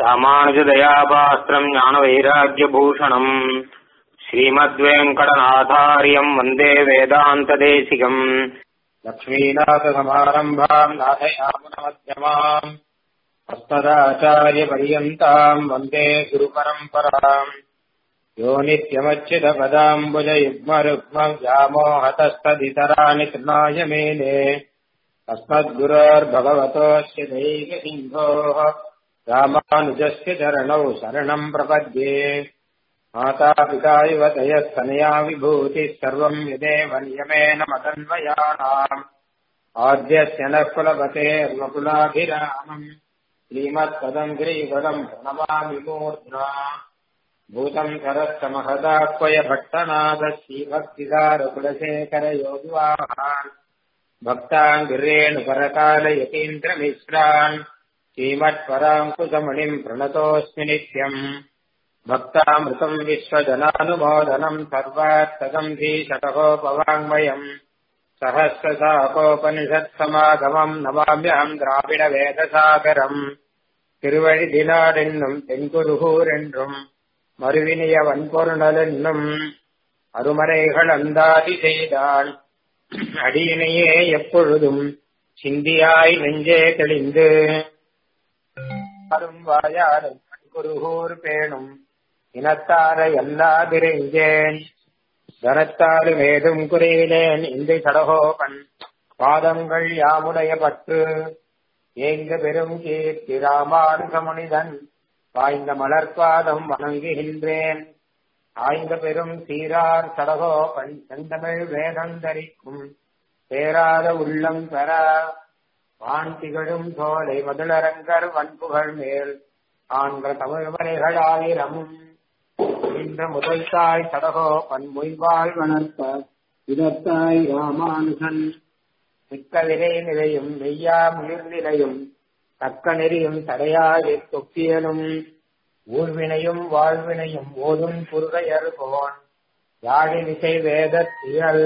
ராமானுஜதயாபாஸ்திரம் ஞானவைராக்கியபூஷணம் ஸ்ரீமத்வேங்கடநாதாரியம் வந்தே வேதாந்ததேசிகம் லக்ஷ்மீநாதசமாரம்பாம் நாதயாமுனமத்தியமாம் अस्मदाचार्यपर्यन्ताम् वन्दे गुरुपरम्पराम् यो नित्यमच्युतपदाम्बुजयुग्मरुग्मव्यामोहतस्तदितराणि तृणाय मेने अस्मद्गुरोर्भगवतोऽस्य दैकसिन्धोः रामानुजस्य चरणौ शरणम् प्रपद्ये मातापिता इव तयस्तनया विभूतिः सर्वम् यदेव नियमेन मदन्वयानाम् आद्यस्य नः कुलपतेर्वकुलाभिरामम् श्रीमत्पदङ्ग्रीपदम् प्रणमामि मूर्ध्ना भूतम् सरस्य महदाक्वय भट्टनाथ श्रीभक्तिदारकुलशेखर योगिवाहान् भक्ताङ्गिरेण परकालयतीन्द्रमिश्रान् श्रीमत्पराङ्कुशमणिम् प्रणतोऽस्मि नित्यम् भक्तामृतम् विश्वजनानुमोदनम् सर्वात्तदम् धीशतकोपवाङ्मयम् சகசிரசாகோபனிஷத்சமாகமம் நமாமியம் திராவிட வேதசாகரம் திருவழிதினாடென்னும் தென்குருகூர் என்றும் மறுவினிய வன்பொருணல் என்னும் அருமறைகள் அந்தாதி செய்தான் அடியினையே எப்பொழுதும் சிந்தியாய் நெஞ்சே தெளிந்து அரும் வாயாரும் குருகூர் பேணும் இனத்தார எல்லாதிரைஞ்சேன் தனத்தாறு மேதும் குறைவிலேன் இந்த சடகோபன் பாதங்கள் யாமுடைய பட்டு ஏங்க பெரும் கீர்த்தி ராமானுகமுனிதன் வாய்ந்த மலர்பாதம் வணங்குகின்றேன் ஆய்ந்த பெரும் சீரார் சடகோபன் செந்தமிழ் வேதந்தரிக்கும் பேராத உள்ளம் பெற வான் திகழும் சோலை மதுளரங்கர் வன்புகள் மேல் ஆன்ற தமிழ் மலைகள் ஆயிரமும் இந்த முதல் தாய் சடகோ பன்மொய்வாள் வளர்ப்ப இதத்தாய் ராமானுகன் மிக்க விரை நிலையும் மெய்யா முயிர் நிலையும் தக்க நெறியும் தடையாதி தொக்கியலும் ஊழ்வினையும் வாழ்வினையும் ஓதும் புருகையர் போன் யாழினிசை வேதத்தியல்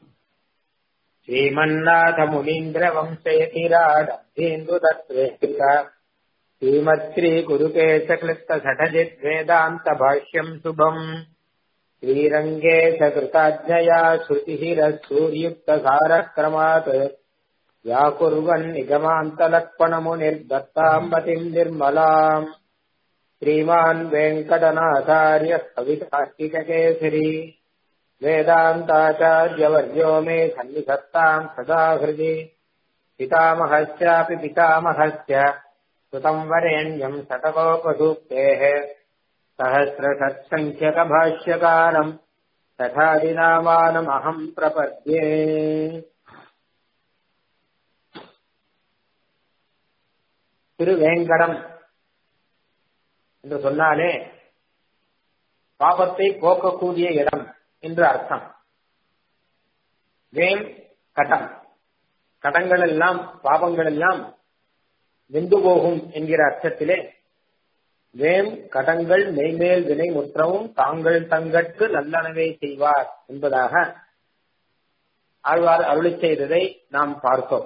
ஸ்ரீமன்னாத முனீந்திர வம்சயதிராடேந்து தத்வேக श्रीमत्श्री गुरुकेशक्लिप्तषठजित् वेदान्तभाष्यम् शुभम् श्रीरङ्गे सकृताज्ञया श्रुतिहिरः सूर्युक्तसारक्रमात् व्याकुर्वन् निगमान्तलक्ष्मणमुनिर्दत्ताम् पतिम् निर्मलाम् श्रीमान् वेङ्कटनाथार्यः कवितार्किककेसरी वेदान्ताचार्यवर्यो मे सन्निधत्ताम् सदा हृदि पितामहस्यापि पितामहस्य सुतम् वरेण्यम् शतकोपसूक्तेः सहस्रषट्सङ्ख्यकभाष्यकारम् तथादिनामानमहम् प्रपद्ये திருவேங்கடம் என்று சொன்னாலே பாபத்தை போக்கக்கூடிய இடம் என்று அர்த்தம் வேம் கடம் கடங்கள் எல்லாம் பாபங்கள் எல்லாம் வெந்து போகும் என்கிற அர்த்தத்திலே வேம் கடங்கள் மெய்மேல் வினை முற்றவும் தாங்கள் தங்கட்கு நல்லனவே செய்வார் என்பதாக ஆழ்வார் அருளி செய்ததை நாம் பார்த்தோம்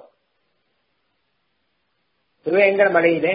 திருவேங்கர் மலையிலே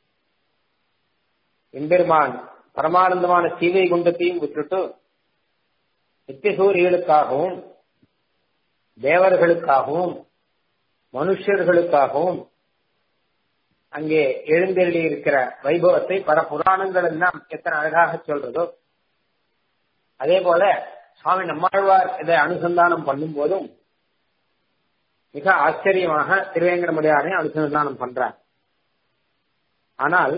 எம்பெருமான் பரமானந்தமான சீவை குண்டத்தையும் விட்டுட்டு நித்தியசூரிகளுக்காகவும் தேவர்களுக்காகவும் மனுஷர்களுக்காகவும் அங்கே எழுந்தெள்ளி இருக்கிற வைபவத்தை பல புராணங்கள் எல்லாம் எத்தனை அழகாக சொல்றதோ அதே போல சுவாமி நம்மாழ்வார் இதை அனுசந்தானம் பண்ணும் போதும் மிக ஆச்சரியமாக திருவேங்கடமுடியானை அனுசந்தானம் பண்றார் ஆனால்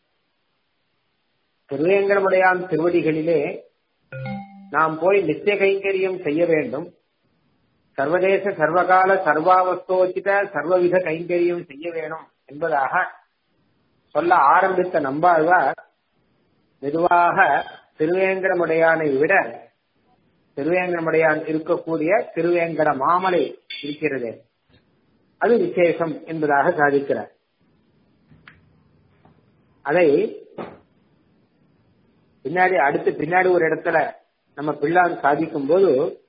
திருவேங்கடமுடையான் திருவடிகளிலே நாம் போய் நித்திய கைங்கரியம் செய்ய வேண்டும் சர்வதேச சர்வகால சர்வாவஸ்தோச்சித சர்வவித கைங்கரியம் செய்ய வேணும் என்பதாக சொல்ல ஆரம்பித்த நம்பாழ்வார் மெதுவாக திருவேங்கடமுடையானை விட திருவேங்கடமுடையான் இருக்கக்கூடிய திருவேங்கட மாமலை இருக்கிறது அது விசேஷம் என்பதாக சாதிக்கிறார் அதை பின்னாடி அடுத்து பின்னாடி ஒரு இடத்துல நம்ம பிள்ளான் சாதிக்கும் போது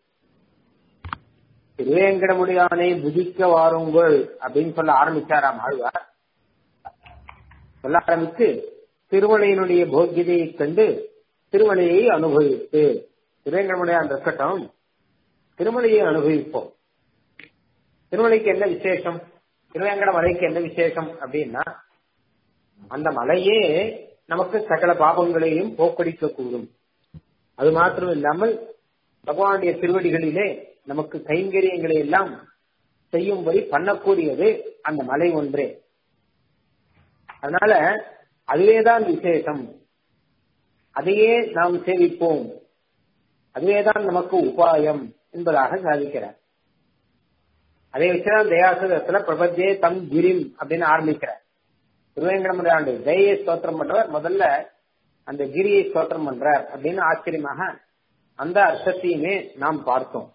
திருவேங்கடமுடியானை புதிக்க வாருங்கள் அப்படின்னு சொல்ல ஆரம்பிச்சாராம் ஆழ்வார் சொல்ல ஆரம்பித்து திருமலையினுடைய போக்கியதையை கண்டு திருமலையை அனுபவித்து திருவேங்கடமுடையான் இருக்கட்டும் திருமலையை அனுபவிப்போம் திருமலைக்கு என்ன விசேஷம் திருவேங்கட மலைக்கு என்ன விசேஷம் அப்படின்னா அந்த மலையே நமக்கு சகல பாபங்களையும் போக்கடிக்க கூடும் அது மாத்திரம் இல்லாமல் பகவானுடைய திருவடிகளிலே நமக்கு கைங்கரியங்களை எல்லாம் செய்யும்படி பண்ணக்கூடியது அந்த மலை ஒன்றே அதனால அதுவேதான் விசேஷம் அதையே நாம் சேவிப்போம் அதுவேதான் நமக்கு உபாயம் என்பதாக சாதிக்கிறார் அதை வச்சுதான் தயாசுரத்துல பிரபஞ்சே தம் கிரிம் அப்படின்னு ஆரம்பிக்கிறார் திருவேங்கடமுடியாண்டு ஜெய ஸ்தோத்திரம் பண்றவர் முதல்ல அந்த கிரியை ஸ்தோத்திரம் பண்றார் அப்படின்னு ஆச்சரியமாக அந்த அர்த்தத்தையுமே நாம் பார்த்தோம்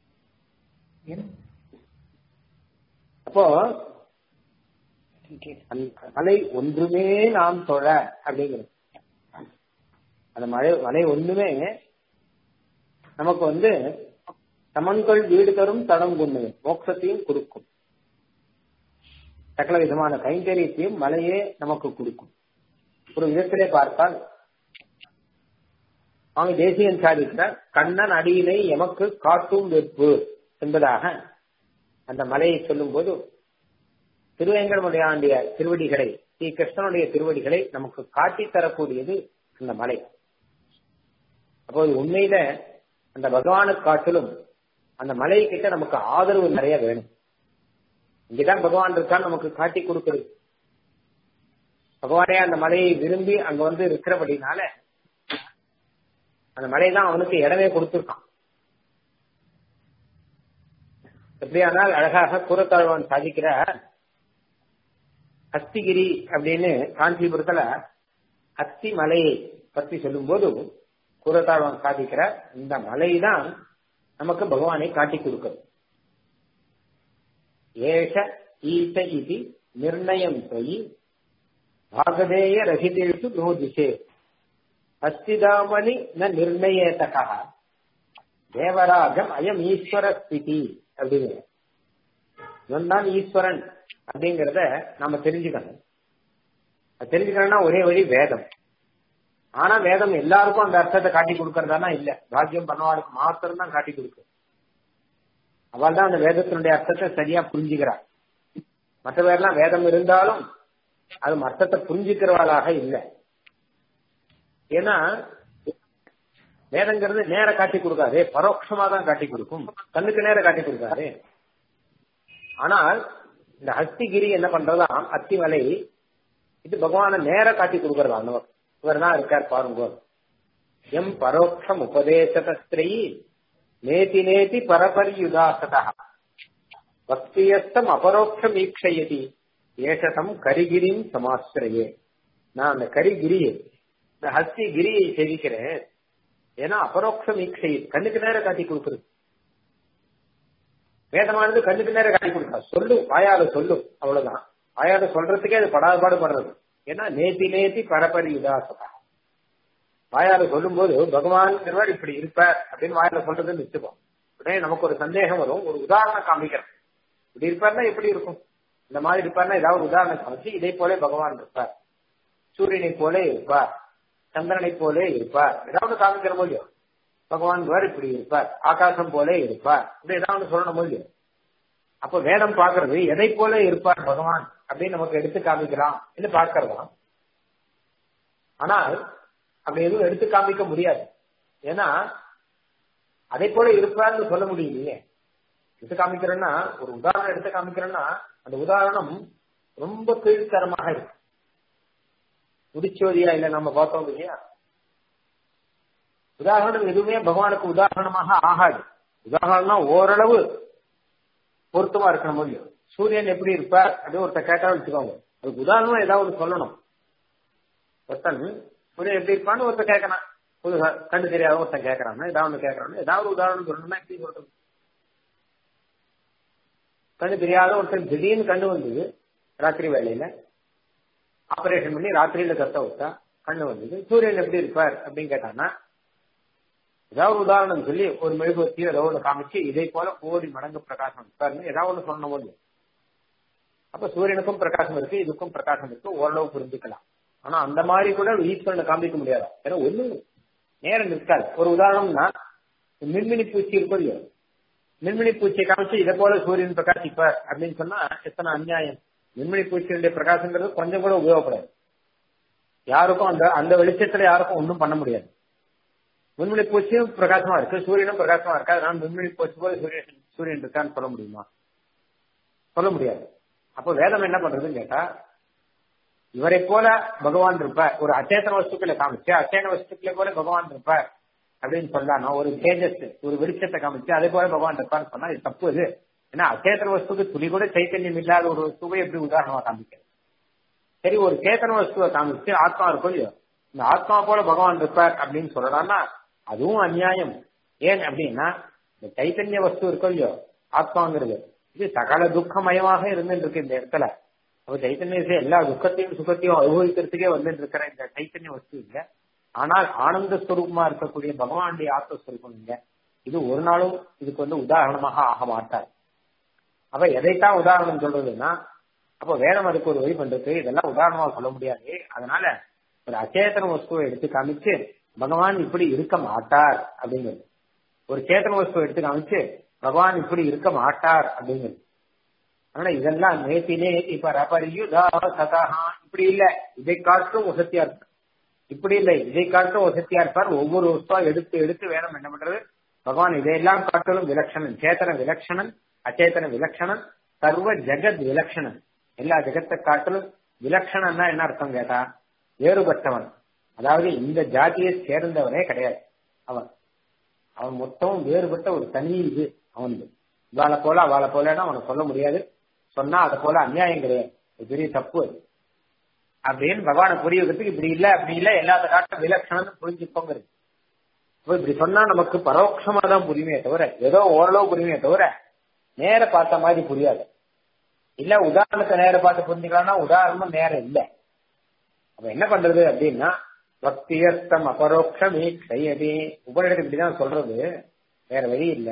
அப்போ அந்த மலை ஒன்றுமே நாம் தொழ அப்படிங்கிறது அந்த மலை மலை ஒண்ணுமே நமக்கு வந்து சமன்கள் வீடு தரும் தடம் கொண்டு மோட்சத்தையும் கொடுக்கும் சகல விதமான கைங்கரியத்தையும் மலையே நமக்கு கொடுக்கும் ஒரு விதத்திலே பார்த்தால் அவங்க தேசியன் சாதிக்கிறார் கண்ணன் அடியினை எமக்கு காட்டும் வெப்பு என்பதாக அந்த மலையை சொல்லும் போது திருவேங்கடமுடையாண்டிய திருவடிகளை ஸ்ரீ கிருஷ்ணனுடைய திருவடிகளை நமக்கு காட்டி தரக்கூடியது அந்த மலை அப்போது உண்மையில அந்த பகவானுக்கு காட்டிலும் அந்த மலை கிட்ட நமக்கு ஆதரவு நிறைய வேணும் இங்கதான் பகவான் இருக்கான்னு நமக்கு காட்டி கொடுக்கிறது பகவானே அந்த மலையை விரும்பி அங்க வந்து இருக்கிறபடினால அந்த மலை தான் அவனுக்கு இடமே கொடுத்திருக்கான் எப்படியானால் அழகாக கூறத்தாழ்வான் சாதிக்கிற அஸ்திகிரி அப்படின்னு காஞ்சிபுரத்துல அஸ்தி மலையை பற்றி சொல்லும் போது கூறத்தாழ்வான் சாதிக்கிற இந்த மலை தான் நமக்கு பகவானை காட்டி கொடுக்கிறது ஏஷ ஈச இது நிர்ணயம் தொயி பாகதேய ரஹிதேஷு நோ திசே அஸ்திதாமணி ந நிர்ணயத்தகா தேவராஜம் அயம் ஈஸ்வர ஸ்திதி அப்படிங்கிற இவன் தான் ஈஸ்வரன் அப்படிங்கறத நாம தெரிஞ்சுக்கணும் அது தெரிஞ்சுக்கணும்னா ஒரே வழி வேதம் ஆனா வேதம் எல்லாருக்கும் அந்த அர்த்தத்தை காட்டி கொடுக்கறதானா இல்ல பாக்கியம் பண்ணவாளுக்கு மாத்திரம் தான் காட்டி கொடுக்கு அவள் தான் அந்த வேதத்தினுடைய அர்த்தத்தை சரியா புரிஞ்சுக்கிறாள் மற்ற பேர்லாம் வேதம் இருந்தாலும் அது அர்த்தத்தை புரிஞ்சுக்கிறவாளாக இல்லை ஏன்னா வேதங்கிறது நேர காட்டி கொடுக்காது பரோட்சமா தான் காட்டி கொடுக்கும் கண்ணுக்கு நேர காட்டி கொடுக்காது ஆனால் இந்த ஹஸ்திகிரி என்ன பண்றதாம் அத்திமலை இது பகவான நேர காட்டி கொடுக்கறதா அந்த இவர் தான் இருக்கார் பாருங்க எம் பரோட்சம் உபதேசதஸ்திரை நேதி நேதி பரபரியுதாசதா பக்தியஸ்தம் அபரோக்ஷம் ஈக்ஷயதி ஏஷதம் கரிகிரியும் சமாசிரையே நான் அந்த கரிகிரியை இந்த ஹஸ்தி கிரியை சேவிக்கிறேன் ஏன்னா அபரோக்ஷம் ஈக்ஷை கண்ணுக்கு நேரம் காட்டி கொடுக்குறது வேதமானது கண்ணுக்கு நேரம் காட்டி கொடுக்காது சொல்லு வாயால சொல்லு அவ்வளவுதான் வாயால சொல்றதுக்கே அது படாத பாடுபடுறது ஏன்னா நேத்தி நேத்தி பரபரி உதாசதா வாயால சொல்லும் போது பகவான் இப்படி இருப்பார் அப்படின்னு வாயால சொல்றது நிச்சயம் உடனே நமக்கு ஒரு சந்தேகம் வரும் ஒரு உதாரணம் காமிக்கிறேன் இப்படி இருப்பார்னா எப்படி இருக்கும் இந்த மாதிரி இருப்பார்னா ஏதாவது உதாரணம் காமிச்சு இதே போல பகவான் இருப்பார் சூரியனை போல இருப்பார் சந்திரனை போல இருப்பார் ஏதாவது காமிக்கிற முடியும் பகவான் வேறு இப்படி இருப்பார் ஆகாசம் போல இருப்பார் இப்படி ஏதாவது சொல்லணும் முடியும் அப்ப வேதம் பாக்குறது எதை போல இருப்பார் பகவான் அப்படின்னு நமக்கு எடுத்து காமிக்கலாம் என்று பார்க்கிறதாம் ஆனால் அப்படி எதுவும் எடுத்து காமிக்க முடியாது ஏன்னா அதை போல இருப்பார்னு சொல்ல முடியலையே எடுத்து காமிக்கிறேன்னா ஒரு உதாரணம் எடுத்து காமிக்கிறேன்னா அந்த உதாரணம் ரொம்ப கீழ்த்தரமாக இருக்கு முடிச்சோதியா இல்ல நம்ம பார்த்தோம் இல்லையா உதாரணம் எதுவுமே பகவானுக்கு உதாரணமாக ஆகாது உதாரணம் ஓரளவு பொருத்தமா இருக்கணும் முடியும் சூரியன் எப்படி இருப்பார் அப்படின்னு ஒருத்தர் கேட்டா வச்சுக்கோங்க அதுக்கு உதாரணம் ஏதாவது சொல்லணும் ஒருத்தன் சூரியன் எப்படி இருப்பான்னு ஒருத்தர் கேட்கறான் புதுசா கண்டு தெரியாத ஒருத்தன் கேட்கறான் ஏதாவது ஒன்று கேட்கறான் ஏதாவது உதாரணம் சொல்லணும்னா எப்படி சொல்றது கண்ணு தெரியாத ஒருத்தன் திடீர்னு கண்ணு வந்தது ராத்திரி வேலையில ஆபரேஷன் பண்ணி ராத்திரியில கத்த விட்டா கண்ணு வந்தது சூரியன் எப்படி இருப்பார் அப்படின்னு கேட்டானா ஏதாவது உதாரணம் சொல்லி ஒரு மெழுகுவத்தி ஏதோ ஒன்று காமிச்சு இதே போல கோடி மடங்கு பிரகாசம் இருப்பார்னு ஏதாவது ஒன்று சொன்ன போது அப்ப சூரியனுக்கும் பிரகாசம் இருக்கு இதுக்கும் பிரகாசம் இருக்கு ஓரளவு புரிஞ்சுக்கலாம் ஆனா அந்த மாதிரி கூட ஈஸ்வரனை காமிக்க முடியாது ஏன்னா ஒண்ணு நேரம் நிற்காது ஒரு உதாரணம்னா மின்மினி பூச்சி இருக்கும் இல்லையோ மின்மினி பூச்சியை காமிச்சு இதை போல சூரியன் பிரகாசிப்பார் அப்படின்னு சொன்னா எத்தனை அநியாயம் மின்மினி பூச்சியினுடைய பிரகாசங்கிறது கொஞ்சம் கூட உபயோகப்படாது யாருக்கும் அந்த அந்த வெளிச்சத்துல யாருக்கும் ஒன்றும் பண்ண முடியாது மின்மினி பூச்சியும் பிரகாசமா இருக்கு சூரியனும் பிரகாசமா இருக்கு அதனால மின்மினி பூச்சி போல சூரியன் சூரியன் இருக்கான்னு சொல்ல முடியுமா சொல்ல முடியாது அப்போ வேதம் என்ன பண்றதுன்னு கேட்டா இவரை போல பகவான் இருப்பார் ஒரு அச்சேதன வஸ்துக்களை காமிச்சு அச்சேதன வஸ்துக்களை போல பகவான் இருப்பார் அப்படின்னு சொல்லானோ ஒரு தேஜஸ் ஒரு வெளிச்சத்தை காமிச்சு அதே போல பகவான் இருப்பார்னு சொன்னா இது தப்பு இது ஏன்னா அச்சேதன வஸ்துக்கு துளி கூட சைத்தன்யம் இல்லாத ஒரு வஸ்துவை எப்படி உதாரணமா காமிக்கிறது சரி ஒரு சேத்தன வஸ்துவை காமிச்சு ஆத்மா இருக்கும் இல்லையோ இந்த ஆத்மா போல பகவான் இருப்பார் அப்படின்னு சொல்லலாம்னா அதுவும் அநியாயம் ஏன் அப்படின்னா இந்த சைத்தன்ய வஸ்து இருக்கும் இல்லையோ ஆத்மாங்கிறது இது சகல துக்கமயமாக இருந்துட்டு இருக்கு இந்த இடத்துல அப்ப சைத்தன்யத்தை எல்லா துக்கத்தையும் சுகத்தையும் அனுபவிக்கிறதுக்கே வந்துட்டு இருக்கிற இந்த சைத்தன்ய வஸ்து இல்ல ஆனால் ஆனந்த ஸ்வரூபமா இருக்கக்கூடிய பகவானுடைய ஆத்மஸ்வரூபம் இல்ல இது ஒரு நாளும் இதுக்கு வந்து உதாரணமாக ஆக மாட்டார் அப்ப எதைத்தான் உதாரணம் சொல்றதுன்னா அப்ப வேதம் அதுக்கு ஒரு வழி பண்றது இதெல்லாம் உதாரணமா சொல்ல முடியாது அதனால ஒரு அச்சேதன வஸ்துவை எடுத்து காமிச்சு பகவான் இப்படி இருக்க மாட்டார் அப்படிங்கிறது ஒரு சேத்தன வஸ்துவை எடுத்து காமிச்சு பகவான் இப்படி இருக்க மாட்டார் அப்படிங்கிறது ஆனா இதெல்லாம் நேத்தினே இப்ப ரபரியுதா சதா இப்படி இல்ல இதை காட்டும் வசத்தியா இருப்பார் இப்படி இல்லை இதை காட்டும் வசத்தியா இருப்பார் ஒவ்வொரு வஸ்துவா எடுத்து எடுத்து வேணும் என்ன பண்றது பகவான் இதையெல்லாம் காட்டிலும் விலட்சணன் சேத்தன விலட்சணன் அச்சேதன விலட்சணன் சர்வ ஜெகத் விலட்சணன் எல்லா ஜெகத்தை காட்டிலும் விலட்சணம்னா என்ன அர்த்தம் கேட்டா வேறுபட்டவன் அதாவது இந்த ஜாதியை சேர்ந்தவனே கிடையாது அவன் அவன் மொத்தம் வேறுபட்ட ஒரு தனி இது அவன் இவாளை போல அவளை போலன்னா அவனை சொல்ல முடியாது சொன்னா அதை போல அநியாயம் கிடையாது இது பெரிய தப்பு அது அப்படின்னு பகவானை புரிய வைக்கிறதுக்கு இப்படி இல்ல அப்படி இல்ல எல்லாத்த காட்டும் விலட்சணம் புரிஞ்சுக்கோங்கிறது இப்போ இப்படி சொன்னா நமக்கு பரோட்சமா தான் புரியுமே தவிர ஏதோ ஓரளவு புரியுமே தவிர நேர பார்த்த மாதிரி புரியாது இல்ல உதாரணத்தை நேர பார்த்து புரிஞ்சுக்கலாம்னா உதாரணமும் நேரம் இல்ல அப்ப என்ன பண்றது அப்படின்னா பக்தியஸ்தம் அபரோக்ஷம் கையடி உபநிடத்து இப்படிதான் சொல்றது வேற வழி இல்ல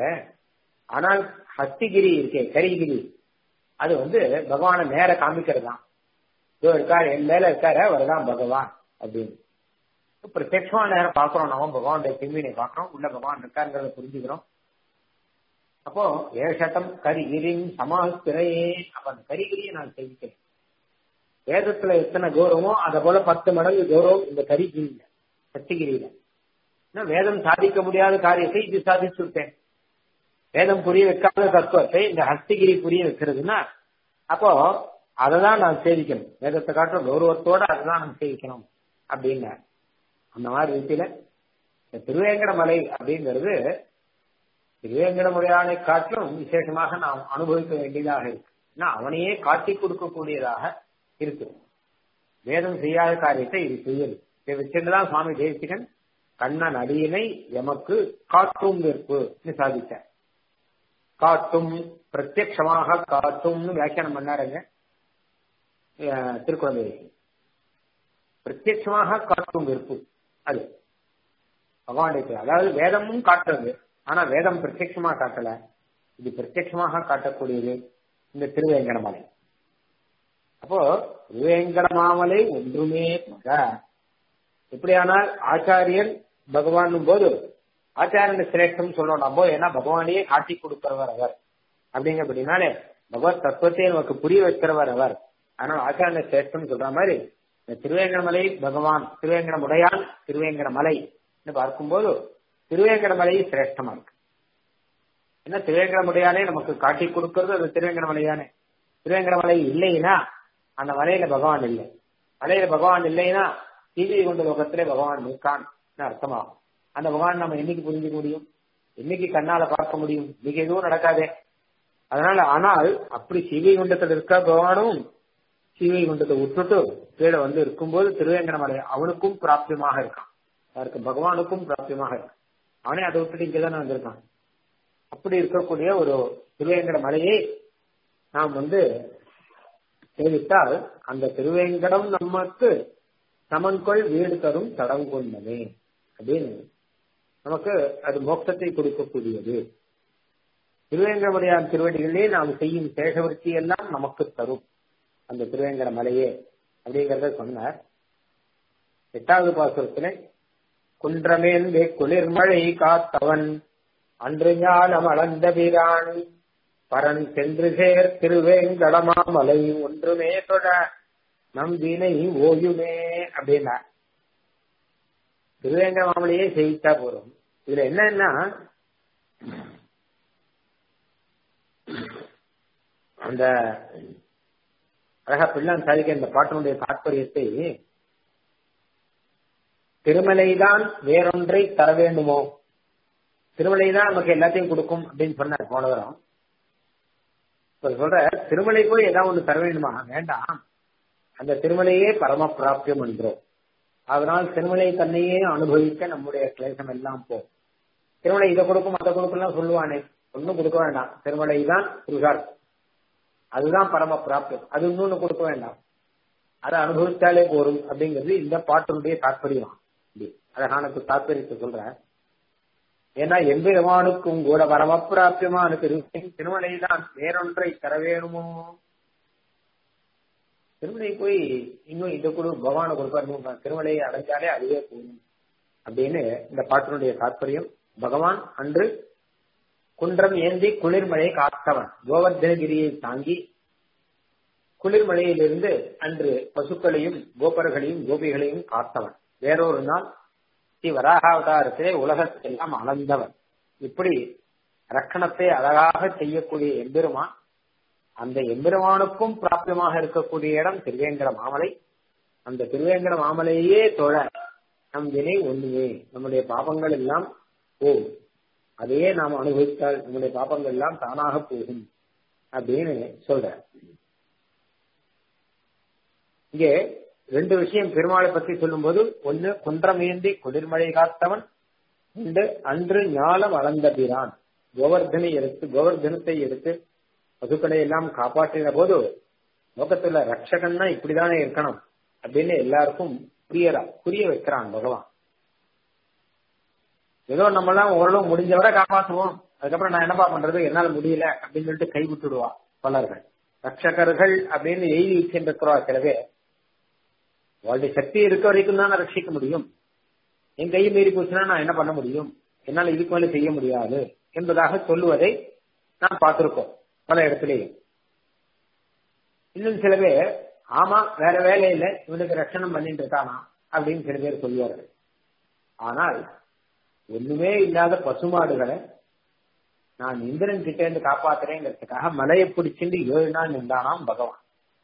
ஆனால் ஹஸ்திகிரி இருக்கே கரிகிரி அது வந்து பகவான நேர காமிக்கிறது தான் இதோ இருக்காரு என் மேல இருக்காரு அவர் தான் பகவான் அப்படின்னு பிரத்யட்சமா நேரம் பாக்குறோம் நம்ம பகவானுடைய பின்வினை பாக்குறோம் உள்ள பகவான் இருக்காருங்கிறத புரிஞ்சுக்கிறோம் அப்போ ஏஷட்டம் கரிகிரின் சமாஸ்திரையே அப்ப அந்த கரிகிரியை நான் தெரிவிக்கிறேன் வேதத்துல எத்தனை கௌரவமோ அதை போல பத்து மடங்கு கௌரவம் இந்த கரிகிரியில சத்திகிரியில வேதம் சாதிக்க முடியாத காரியத்தை இது சாதிச்சுட்டேன் வேதம் புரிய வைக்காத தத்துவத்தை இந்த ஹஸ்திகிரி புரிய வைக்கிறதுன்னா அப்போ அதை தான் நான் சேவிக்கணும் வேதத்தை காட்டுற கௌரவத்தோட அதை தான் நான் சேவிக்கணும் அப்படின்னு அந்த மாதிரி ரீதியில இந்த திருவேங்கட மலை அப்படிங்கிறது திருவேங்கடமுடையானை காட்டிலும் விசேஷமாக நாம் அனுபவிக்க வேண்டியதாக இருக்கு ஏன்னா அவனையே காட்டி கொடுக்கக்கூடியதாக இருக்கு வேதம் செய்யாத காரியத்தை இது செய்யுது இதை வச்சுட்டுதான் சுவாமி தேசிகன் கண்ணன் அடியினை எமக்கு காட்டும் விற்பு சாதித்தார் காட்டும் பிரத்யட்சமாக காட்டும்னு வியாக்கியானம் பண்ணாருங்க திருக்குழந்தை பிரத்யட்சமாக காட்டும் விற்பு அது பகவானுடைய அதாவது வேதமும் காட்டுறது ஆனா வேதம் பிரத்யட்சமா காட்டல இது பிரத்யட்சமாக காட்டக்கூடியது இந்த திருவேங்கடமலை அப்போ திருவேங்கடமாமலை ஒன்றுமே எப்படியானால் ஆச்சாரியன் பகவான் போது ஆச்சாரியன் சிரேஷ்டம் சொல்லணும் நம்ம ஏன்னா பகவானையே காட்டி கொடுக்கிறவர் அவர் அப்படிங்கிறபடினாலே பகவத் தத்துவத்தை நமக்கு புரிய வைக்கிறவர் அவர் அதனால ஆச்சாரிய சிரேஷ்டம் சொல்ற மாதிரி இந்த திருவேங்கடமலை பகவான் திருவேங்கடமுடையான் திருவேங்கடமலை பார்க்கும்போது திருவேங்கடமலை சிரேஷ்டமா இருக்கு ஏன்னா திருவேங்கடமுடையானே நமக்கு காட்டி கொடுக்கறது அது திருவேங்கடமலையானே திருவேங்கடமலை இல்லைன்னா அந்த மலையில பகவான் இல்லை மலையில பகவான் இல்லைன்னா தீவிரை கொண்ட லோகத்திலே பகவான் இருக்கான் அர்த்தமாகும் அந்த பகவான் நம்ம என்னைக்கு புரிஞ்சுக்க முடியும் என்னைக்கு கண்ணால பார்க்க முடியும் இன்னைக்கு எதுவும் நடக்காதே அதனால ஆனால் அப்படி சிவை குண்டத்தில் இருக்க பகவானும் சிவை குண்டத்தை விட்டுட்டு கீழே வந்து இருக்கும்போது திருவேங்கடமலை அவனுக்கும் பிராப்தியமாக இருக்கான் யாருக்கு பகவானுக்கும் பிராப்தியமாக இருக்கு அவனே அதை விட்டுட்டு இங்கதானே வந்திருக்கான் அப்படி இருக்கக்கூடிய ஒரு திருவேங்கட மலையை நாம் வந்து சேவித்தால் அந்த திருவேங்கடம் நமக்கு சமன்கொள் வீடு தரும் தடங்கொண்டமே அப்படின்னு நமக்கு அது மோட்சத்தை கொடுக்கக்கூடியது திருவேங்கடமுடையான் திருவடிகளே நாம் செய்யும் சேஷவர்த்தி எல்லாம் நமக்கு தரும் அந்த திருவேங்கட மலையே அப்படிங்கறத சொன்னார் எட்டாவது பாசுரத்துல குன்றமேந்து குளிர்மழை காத்தவன் அன்று ஞானம் அளந்த பிரான் பரன் சென்று சேர் திருவேங்கடமாமலை ஒன்றுமே தொட நம் வினை ஓயுமே அப்படின்னா திருவேங்கடமாமலையே செய்தா போறோம் இதுல என்னன்னா அந்த அழகா பிள்ளான் சாதிக்க இந்த பாட்டினுடைய தாற்பயத்தை திருமலைதான் வேறொன்றை தர வேண்டுமோ திருமலைதான் நமக்கு எல்லாத்தையும் கொடுக்கும் அப்படின்னு சொன்னார் போன வாரம் இப்ப சொல்ற திருமலை போய் ஏதாவது ஒண்ணு தர வேண்டுமா வேண்டாம் அந்த திருமலையே பரம பிராப்தியம் என்றோம் அதனால் திருமலை தன்னையே அனுபவிக்க நம்முடைய கிளேசம் எல்லாம் போ திருமலை இதை கொடுக்கும் அதை கொடுக்கலாம் சொல்லுவானே ஒன்னும் கொடுக்க வேண்டாம் திருமலை தான் புருஷார்த்தம் அதுதான் பரம பிராப்தியம் அது இன்னொன்னு கொடுக்க வேண்டாம் அதை அனுபவித்தாலே போரும் அப்படிங்கிறது இந்த பாட்டினுடைய தாற்பயம் அழகான தாற்பயத்தை சொல்ற ஏன்னா எம்பெருமானுக்கும் கூட பரமப்பிராபியமான திருமலை தான் வேறொன்றை தர வேணுமோ திருமலை போய் இன்னும் இதை கொடு பகவானை கொடுப்பாரு திருமலையை அடைஞ்சாலே அதுவே போகும் அப்படின்னு இந்த பாட்டினுடைய தாற்பயம் பகவான் அன்று குன்றம் ஏந்தி குளிர்மழையை காத்தவன் கோவர்தனகிரியை தாங்கி குளிர்மழையிலிருந்து அன்று பசுக்களையும் கோபர்களையும் கோபிகளையும் காத்தவன் வேறொரு நாள் ஸ்ரீ வராகாவதாரத்திலே உலகத்தெல்லாம் அளந்தவன் இப்படி ரக்கணத்தை அழகாக செய்யக்கூடிய எம்பெருமான் அந்த எம்பெருமானுக்கும் பிராப்தியமாக இருக்கக்கூடிய இடம் திருவேங்கட மாமலை அந்த திருவேங்கட மாமலையே தொழ நம் வினை ஒண்ணுமே நம்முடைய பாபங்கள் எல்லாம் போகும் அதையே நாம் அனுபவித்தால் நம்முடைய பாபங்கள் எல்லாம் தானாக போகும் அப்படின்னு சொல்ற இங்கே ரெண்டு விஷயம் பெருமாளை பத்தி சொல்லும்போது ஒன்னு குன்றமேந்தி குளிர்மழை காத்தவன் ரெண்டு அன்று ஞாலம் அளந்த பிரான் கோவர்தனை எடுத்து கோவர்தனத்தை எடுத்து பசுக்களை எல்லாம் காப்பாற்றின போது லோகத்துல ரட்சகன்னா இப்படிதானே இருக்கணும் அப்படின்னு எல்லாருக்கும் புரியறா புரிய வைக்கிறான் பகவான் ஏதோ நம்மளாம் ஓரளவு முடிஞ்சவரை காப்பாற்றுவோம் அதுக்கப்புறம் நான் என்னப்பா பண்றது என்னால முடியல அப்படின்னு சொல்லிட்டு கை விட்டுடுவா பலர்கள் ரட்சகர்கள் அப்படின்னு எழுதி வச்சிருக்கிறா சில பேர் அவளுடைய சக்தி இருக்க வரைக்கும் தான் ரட்சிக்க முடியும் என் கை மீறி போச்சுன்னா நான் என்ன பண்ண முடியும் என்னால இதுக்கு மேல செய்ய முடியாது என்பதாக சொல்லுவதை நாம் பார்த்திருக்கோம் பல இடத்துலயும் இன்னும் சில பேர் ஆமா வேற வேலை இல்லை இவனுக்கு ரட்சணம் பண்ணிட்டு இருக்கானா அப்படின்னு சில பேர் சொல்லுவார்கள் ஆனால் ஒண்ணுமே இல்லாத பசுமாடுகளை நான் இந்திரன் கிட்ட இருந்து காப்பாத்துறேங்கிறதுக்காக மலையை பிடிச்சிட்டு ஏழு நாள் நின்றானாம் பகவான்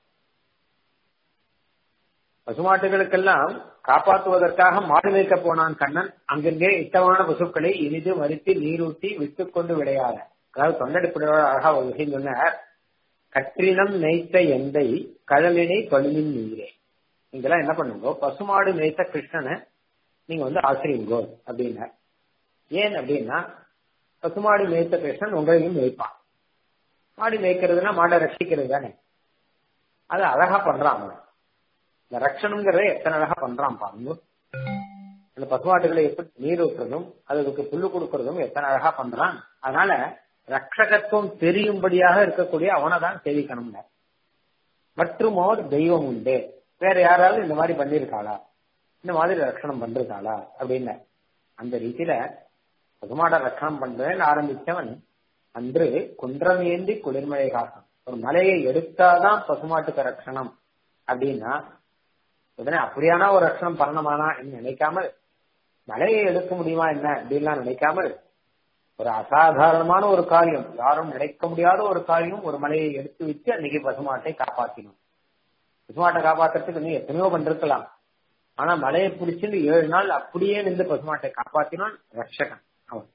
பசுமாட்டுகளுக்கெல்லாம் காப்பாற்றுவதற்காக மாடு வைக்க போனான் கண்ணன் அங்கங்கே இட்டமான பசுக்களை இனிது மறித்து நீரூட்டி விட்டுக் கொண்டு விளையாட அதாவது தொண்டடிப்புடையோட அழகா ஒரு விஷயம் சொன்னார் கற்றினம் நெய்த்த எந்தை கழலினை தொழிலின் நீரே நீங்கெல்லாம் என்ன பண்ணுங்க பசுமாடு மேய்த்த கிருஷ்ணனை நீங்க வந்து ஆசிரியுங்கோ அப்படின்னார் ஏன் அப்படின்னா பசுமாடு மேய்த்த கிருஷ்ணன் உங்களையும் மேய்ப்பான் மாடு மேய்க்கிறதுனா மாடை ரட்சிக்கிறது தானே அது அழகா பண்றான் அவன் இந்த ரட்சணங்கிறத எத்தனை அழகா பண்றான் பாருங்க அந்த பசுமாட்டுகளை எப்படி நீர் ஊற்றுறதும் அதுக்கு புல்லு கொடுக்கறதும் எத்தனை அழகா பண்றான் அதனால ரட்சகத்துவம் தெரியும்படியாக இருக்கக்கூடிய அவனை தான் சேவிக்கணும்ல மற்றும் ஓர் தெய்வம் உண்டு வேற யாராவது இந்த மாதிரி பண்ணிருக்காளா இந்த மாதிரி ரட்சணம் பண்றதாளா அப்படின்னு அந்த ரீதியில பசுமாட ரட்சணம் பண்றேன்னு ஆரம்பிச்சவன் அன்று குன்றம் ஏந்தி குளிர்மழை காக்கும் ஒரு மலையை எடுத்தாதான் பசுமாட்டுக்கு ரட்சணம் அப்படின்னா உடனே அப்படியானா ஒரு ரட்சணம் பண்ணணுமானா நினைக்காமல் மலையை எடுக்க முடியுமா என்ன அப்படின்லாம் நினைக்காமல் ஒரு அசாதாரணமான ஒரு காரியம் யாரும் நினைக்க முடியாத ஒரு காரியம் ஒரு மலையை எடுத்து வச்சு அன்னைக்கு பசுமாட்டை காப்பாத்தினோம் பசுமாட்டை காப்பாத்துறதுக்கு இன்னும் எத்தனையோ பண்ணிருக்கலாம் ஆனா மலையை பிடிச்சிட்டு ஏழு நாள் அப்படியே நின்று பசுமாட்டை காப்பாத்தினான் ரட்சகன் அவன்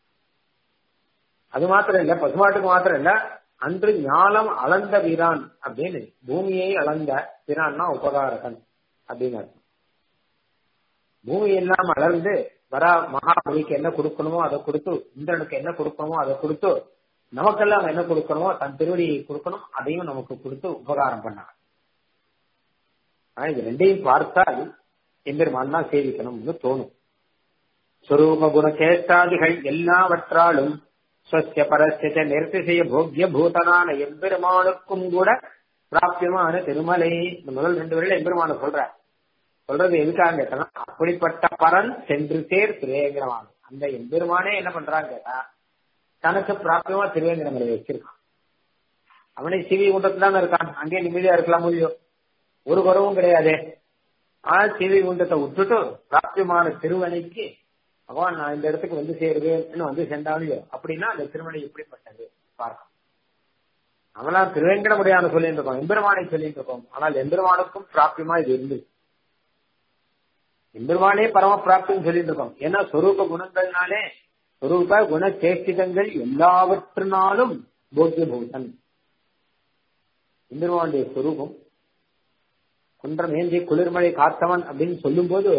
அது மாத்திரம் இல்ல பசுமாட்டுக்கு மாத்திரம் இல்ல அன்று ஞானம் அளந்த வீரான் அப்படின்னு பூமியை அளந்த வீரான்னா உபகாரகன் அப்படின்னு அர்த்தம் பூமி எல்லாம் அளந்து வரா மகாபலிக்கு என்ன கொடுக்கணுமோ அதை கொடுத்து இந்திரனுக்கு என்ன கொடுக்கணுமோ அதை கொடுத்து நமக்கெல்லாம் என்ன கொடுக்கணுமோ தன் திருவடியை கொடுக்கணும் அதையும் நமக்கு கொடுத்து உபகாரம் பண்ணாங்க ஆனா இது ரெண்டையும் பார்த்தால் எம்பெருமான் தான் சேவிக்கணும்னு தோணும் ஸ்வரூப குண சேஷ்டாதிகள் எல்லாவற்றாலும் ஸ்வசிய பரஸ்ய நிறுத்திசைய போக்கிய பூதனான எம்பெருமானுக்கும் கூட பிராபியமான திருமலை இந்த முதல் ரெண்டு வரையில எம்பெருமான சொல்ற சொல்றது எதுக்காக கேட்டா அப்படிப்பட்ட பரன் சென்று சேர் திருவேங்கடமான அந்த எம்பெருமானே என்ன பண்றான்னு கேட்டா தனக்கு பிராப்தியமா திருவேங்கடமலை வச்சிருக்கான் அவனே சிவி குண்டத்துல தானே இருக்கான் அங்கேயே நிம்மதியா இருக்கலாம் முடியும் ஒரு குறவும் கிடையாதே ஆனா சிவி குண்டத்தை விட்டுட்டு பிராப்தியமான திருவனைக்கு பகவான் நான் இந்த இடத்துக்கு வந்து சேருவேன் வந்து சென்றாலும் அப்படின்னா அந்த திருமணி எப்படிப்பட்டது பார்க்கலாம் அவெல்லாம் திருவேங்கடமுடியான சொல்லிட்டு இருக்கோம் எம்பெருமானை சொல்லிட்டு இருக்கோம் ஆனால் எம்பெருமானுக்கும் பிராப்தியமா இது இருந்து எம்பெருமானே பரம பிராப்தின்னு சொல்லிட்டு இருக்கோம் ஏன்னா சொரூப குணங்கள்னாலே சொரூப குண சேஷ்டிதங்கள் எல்லாவற்றினாலும் போக்கிய பூதன் எம்பெருமானுடைய சொரூபம் குன்றம் ஏந்தி குளிர்மழை காத்தவன் அப்படின்னு சொல்லும் போது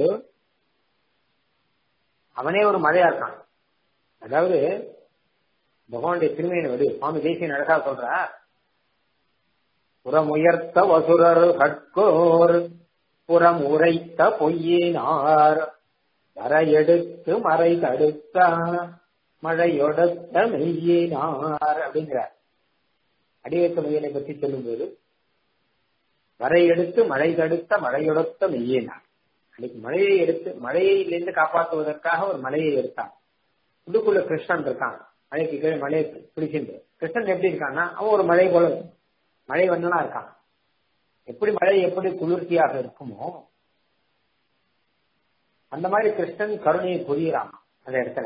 அவனே ஒரு மழையா இருக்கான் அதாவது பகவானுடைய திருமையின விடு சுவாமி தேசிய அழகா சொல்ற புறம் உயர்த்த வசுரர் கட்கோர் புறம் உரைத்த பொய்யினார் வர எடுத்து மறை தடுத்த மழையொடுத்த மெய்யினார் அப்படிங்கிறார் அடிவேத்த மையனை பற்றி சொல்லும்போது வரை எடுத்து மழை தடுத்த மழையொடுத்த மெய்யினார் அன்னைக்கு மழையை எடுத்து மழையிலிருந்து காப்பாற்றுவதற்காக ஒரு மலையை எடுத்தான் உள்ளுக்குள்ள கிருஷ்ணன் இருக்கான் மழைக்கு கீழே மழையை பிடிச்சிருந்து கிருஷ்ணன் எப்படி இருக்கான்னா அவன் ஒரு மழை போல மழை வந்தனா இருக்கான் எப்படி மழை எப்படி குளிர்ச்சியாக இருக்குமோ அந்த மாதிரி கிருஷ்ணன் கருணையை புரியுறான் அந்த இடத்துல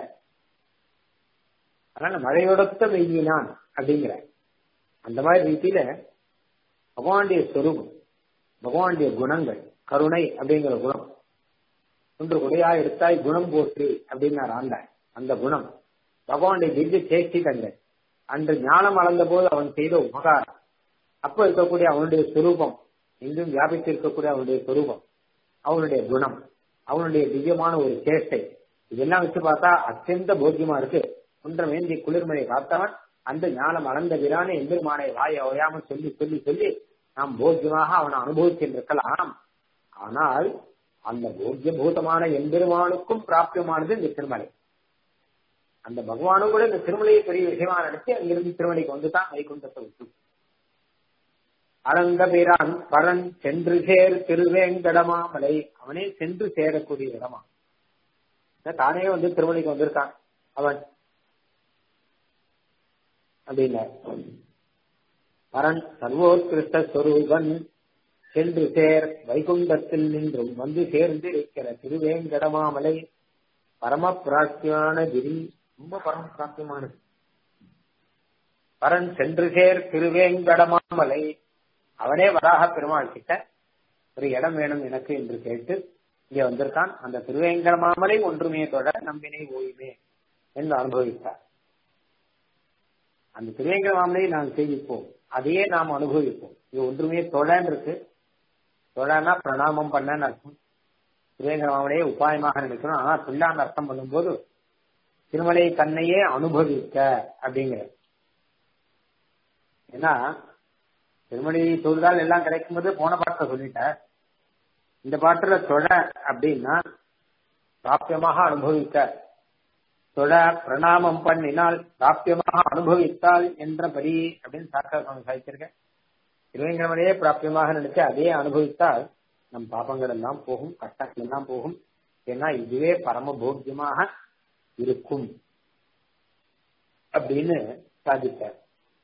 அதனால மழையொடுத்த வெய்யினான் அப்படிங்கிற அந்த மாதிரி ரீதியில பகவானுடைய சொரூபம் பகவானுடைய குணங்கள் கருணை அப்படிங்கிற குணம் ஒன்று குடையா எடுத்தாய் குணம் போற்று அப்படின்னார் ஆண்டாய் அந்த குணம் பகவானுடைய திவ்ய சேஷ்டிதங்கள் அன்று ஞானம் அளந்த போது அவன் செய்த உபகாரம் அப்ப இருக்கக்கூடிய அவனுடைய சுரூபம் எங்கும் வியாபித்து இருக்கக்கூடிய அவனுடைய சுரூபம் அவனுடைய குணம் அவனுடைய திவ்யமான ஒரு சேஷ்டை இதெல்லாம் வச்சு பார்த்தா அத்தியந்த போக்கியமா இருக்கு ஒன்றை வேண்டி குளிர்மலை பார்த்தவன் அந்த ஞானம் அளந்த விரான எம்பெருமானை வாயை ஓயாம சொல்லி சொல்லி சொல்லி நாம் போக்கியமாக அவனை அனுபவிச்சிருக்கலாம் ஆனால் அந்த போக்கிய பூதமான எம்பெருமானுக்கும் பிராப்தியமானது இந்த திருமலை அந்த பகவானும் கூட இந்த திருமலையை பெரிய விஷயமா நினைச்சு அங்கிருந்து திருமலைக்கு வந்துதான் வைகுண்டத்தை விட்டு அனந்த பிரான் பரன் சென்று சேர் திருவேங்கடமாமலை அவனே சென்று சேரக்கூடிய இடமா தானே வந்து திருமலைக்கு வந்திருக்கான் அவன் அப்படின்னா பரன் சர்வோத்கிருஷ்ட ஸ்வரூபன் சென்று சேர் வைகுண்டத்தில் நின்றும் வந்து சேர்ந்து இருக்கிற திருவேங்கடமாமலை பரம பிராப்தியான கிரி ரொம்ப பரம பிராப்தியமானது பரன் சென்று சேர் திருவேங்கடமாமலை அவனே வராக பெருமாள் கிட்ட ஒரு இடம் வேணும் எனக்கு என்று கேட்டு இங்க வந்திருக்கான் அந்த திருவேங்கடமாமலை ஒன்றுமே தொட நம்பினை ஓய்மே என்று அனுபவித்தார் அந்த திருவேங்கடமாமலையை நாம் சேவிப்போம் அதையே நாம் அனுபவிப்போம் இது ஒன்றுமே தொழன்னு இருக்கு தொழனா பிரணாமம் பண்ணன்னு அர்த்தம் திருவேங்கடமாமலையை உபாயமாக நினைக்கணும் ஆனா சொல்லான்னு அர்த்தம் பண்ணும்போது திருமலை தன்னையே அனுபவிக்க அப்படிங்கிற ஏன்னா திருமணி தொழுதால் எல்லாம் கிடைக்கும்போது போன பாட்டில் சொல்லிட்டேன் இந்த பாட்டுல தொழ அப்படின்னா பிராப்தியமாக அனுபவிக்க தொழ பிரணாமம் பண்ணினால் பிராப்தியமாக அனுபவித்தால் என்றபடி அப்படின்னு சாக்கா சுவாமி சாதிச்சிருக்கேன் திருவேங்கடமலையே பிராப்தியமாக நினைச்சு அதே அனுபவித்தால் நம் பாபங்கள் எல்லாம் போகும் கஷ்டங்கள் எல்லாம் போகும் ஏன்னா இதுவே பரம போக்கியமாக இருக்கும் அப்படின்னு சாதித்தார்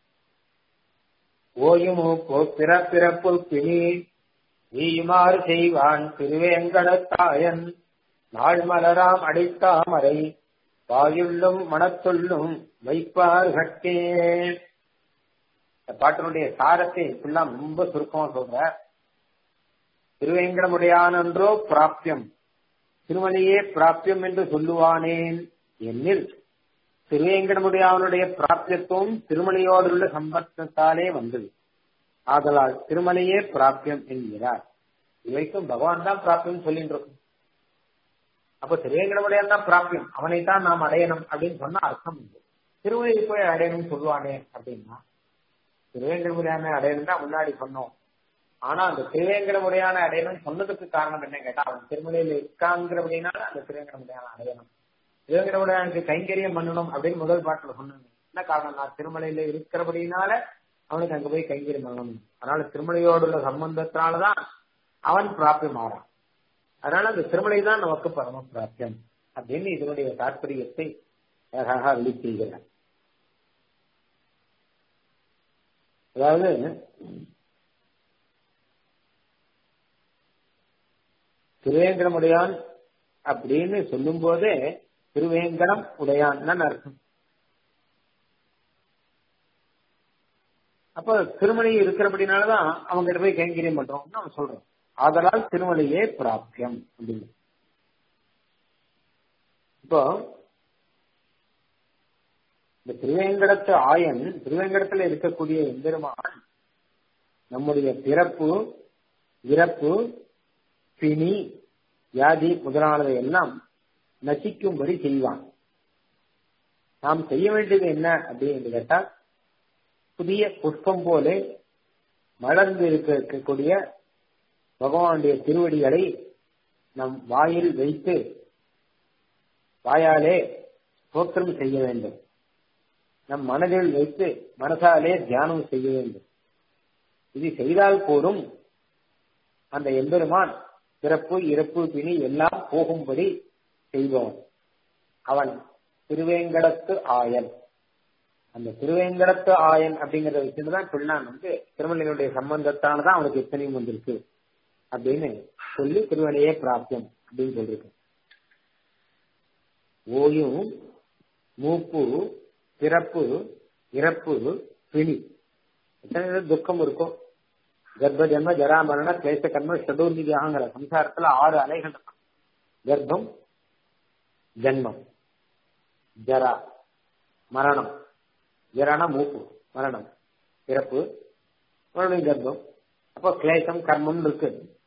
ஓயுமோ போ பிறப்பிறப்பு பிணி நீயுமாறு செய்வான் திருவேங்கடத்தாயன் நாள் மலராம் அடித்தாமரை வாயுள்ளும் மனத்துள்ளும் வைப்பார் கட்டே இந்த பாட்டினுடைய சாரத்தை இப்பெல்லாம் ரொம்ப சுருக்கமா சொல்ற திருவேங்கடமுடையானன்றோ பிராப்தியம் திருமலையே பிராப்தியம் என்று சொல்லுவானேன் என்னில் திருவேங்கடமுடையாவனுடைய பிராப்தியத்துவம் திருமலையோடுள்ள சம்பந்தத்தாலே வந்தது ஆதலால் திருமலையே பிராப்தியம் என்கிறார் இவைக்கும் பகவான் தான் பிராப்தியம் சொல்லிட்டு இருக்கும் அப்ப திருவேங்கடமுடையான் தான் பிராப்தியம் அவனைத்தான் நாம் அடையணும் அப்படின்னு சொன்னா அர்த்தம் உண்டு திருமலையை போய் அடையணும்னு சொல்லுவானே அப்படின்னா திருவேங்கடமுடையான அடையணும் தான் முன்னாடி சொன்னோம் ஆனா அந்த திருவேங்கடமுடையான அடையணும் சொன்னதுக்கு காரணம் என்ன கேட்டா அவன் திருமலையில இருக்காங்கிறபடினால அந்த திருவேங்கடமுடையான அடையணும் திருவேங்கடமுடையானுக்கு கைங்கரியம் பண்ணணும் அப்படின்னு முதல் பாட்டுல சொன்னாங்க என்ன காரணம் நான் திருமலையில இருக்கிறபடினால அவனுக்கு அங்க போய் கைங்கரியம் பண்ணணும் அதனால திருமலையோடு உள்ள சம்பந்தத்தினாலதான் அவன் பிராப்தி மாறான் அதனால அந்த திருமலை தான் நமக்கு பரம பிராப்தியம் அப்படின்னு இதனுடைய தாற்பயத்தை அழகாக அருளி செய்கிறார் அதாவது திருவேங்கடமுடையான் அப்படின்னு சொல்லும் போதே திருவேங்கடம் உடையான் அர்த்தம் அப்ப திருமலை இருக்கிறபடினாலதான் அவங்க கிட்ட போய் கைங்கரியம் பண்றோம்னு அவன் சொல்றோம் ஆதலால் திருமலையே பிராப்தியம் அப்படின்னு இப்போ இந்த திருவேங்கடத்து ஆயன் திருவேங்கடத்துல இருக்கக்கூடிய எம்பெருமான் நம்முடைய பிறப்பு இறப்பு பிணி வியாதி முதலானதை எல்லாம் நசிக்கும்படி செய்வான் நாம் செய்ய வேண்டியது என்ன அப்படின்னு கேட்டால் புதிய புஷ்பம் போல மலர்ந்து இருக்கக்கூடிய பகவானுடைய திருவடிகளை நம் வாயில் வைத்து வாயாலே ஸ்தோத்திரம் செய்ய வேண்டும் நம் மனதில் வைத்து மனசாலே தியானம் செய்ய வேண்டும் இது செய்தால் போதும் அந்த எம்பெருமான் பிறப்பு இறப்பு பிணி எல்லாம் போகும்படி செய்வோம் அவன் திருவேங்கடத்து ஆயன் அந்த திருவேங்கடத்து ஆயன் அப்படிங்கறத வச்சுட்டு தான் பிள்ளான் வந்து திருமலையினுடைய சம்பந்தத்தானதான் அவனுக்கு எத்தனையும் வந்திருக்கு அப்படின்னு சொல்லி திருவனையே பிராப்தியம் அப்படின்னு சொல்லிருக்கு ஓயும் மூப்பு பிறப்பு இறப்பு பிணி எத்தனை துக்கம் இருக்கும் கர்ப்ப ஜன்ம ஜரா மரண கிளேச கர்ம சதோர்நிதியாங்கிற சம்சாரத்துல ஆறு அலைகள் இருக்கும் கர்ப்பம் ஜன்மம் ஜரா மரணம் ஜரான மூப்பு மரணம் பிறப்பு மறுபடியும் கர்ப்பம் அப்போ கிளேசம் கர்மம் இருக்கு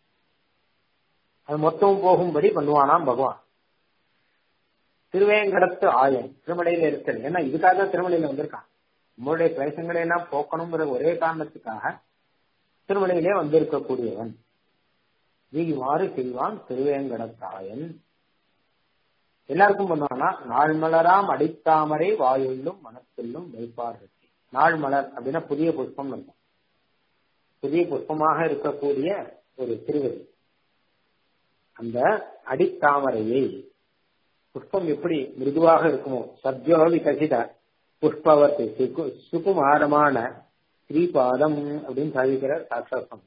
அது மொத்தம் போகும்படி பண்ணுவானாம் பகவான் திருவேங்கடத்து ஆயன் திருமலையில இருக்கிறது ஏன்னா இதுக்காக தான் திருமலையில வந்திருக்கான் நம்மளுடைய கிளேசங்களை எல்லாம் போக்கணுங்கிற ஒரே காரணத்துக்காக திருமலையிலே வந்திருக்கக்கூடியவன் இவ்வாறு செய்வான் திருவேங்கடத்தாயன் எல்லாருக்கும் பண்ணுவானா நாள் மலராம் அடித்தாமரை வாயுள்ளும் மனத்துள்ளும் வைப்பார்கள் நாள் மலர் அப்படின்னா புதிய புஷ்பம் இருக்கும் புதிய புஷ்பமாக இருக்கக்கூடிய ஒரு திருவடி அந்த அடித்தாமரையை புஷ்பம் எப்படி மிருதுவாக இருக்குமோ சத்யோ விகசித புஷ்பவத்தை சுகுமாரமான ஸ்ரீபாதம் அப்படின்னு சாதிக்கிறார் சாட்சாசம்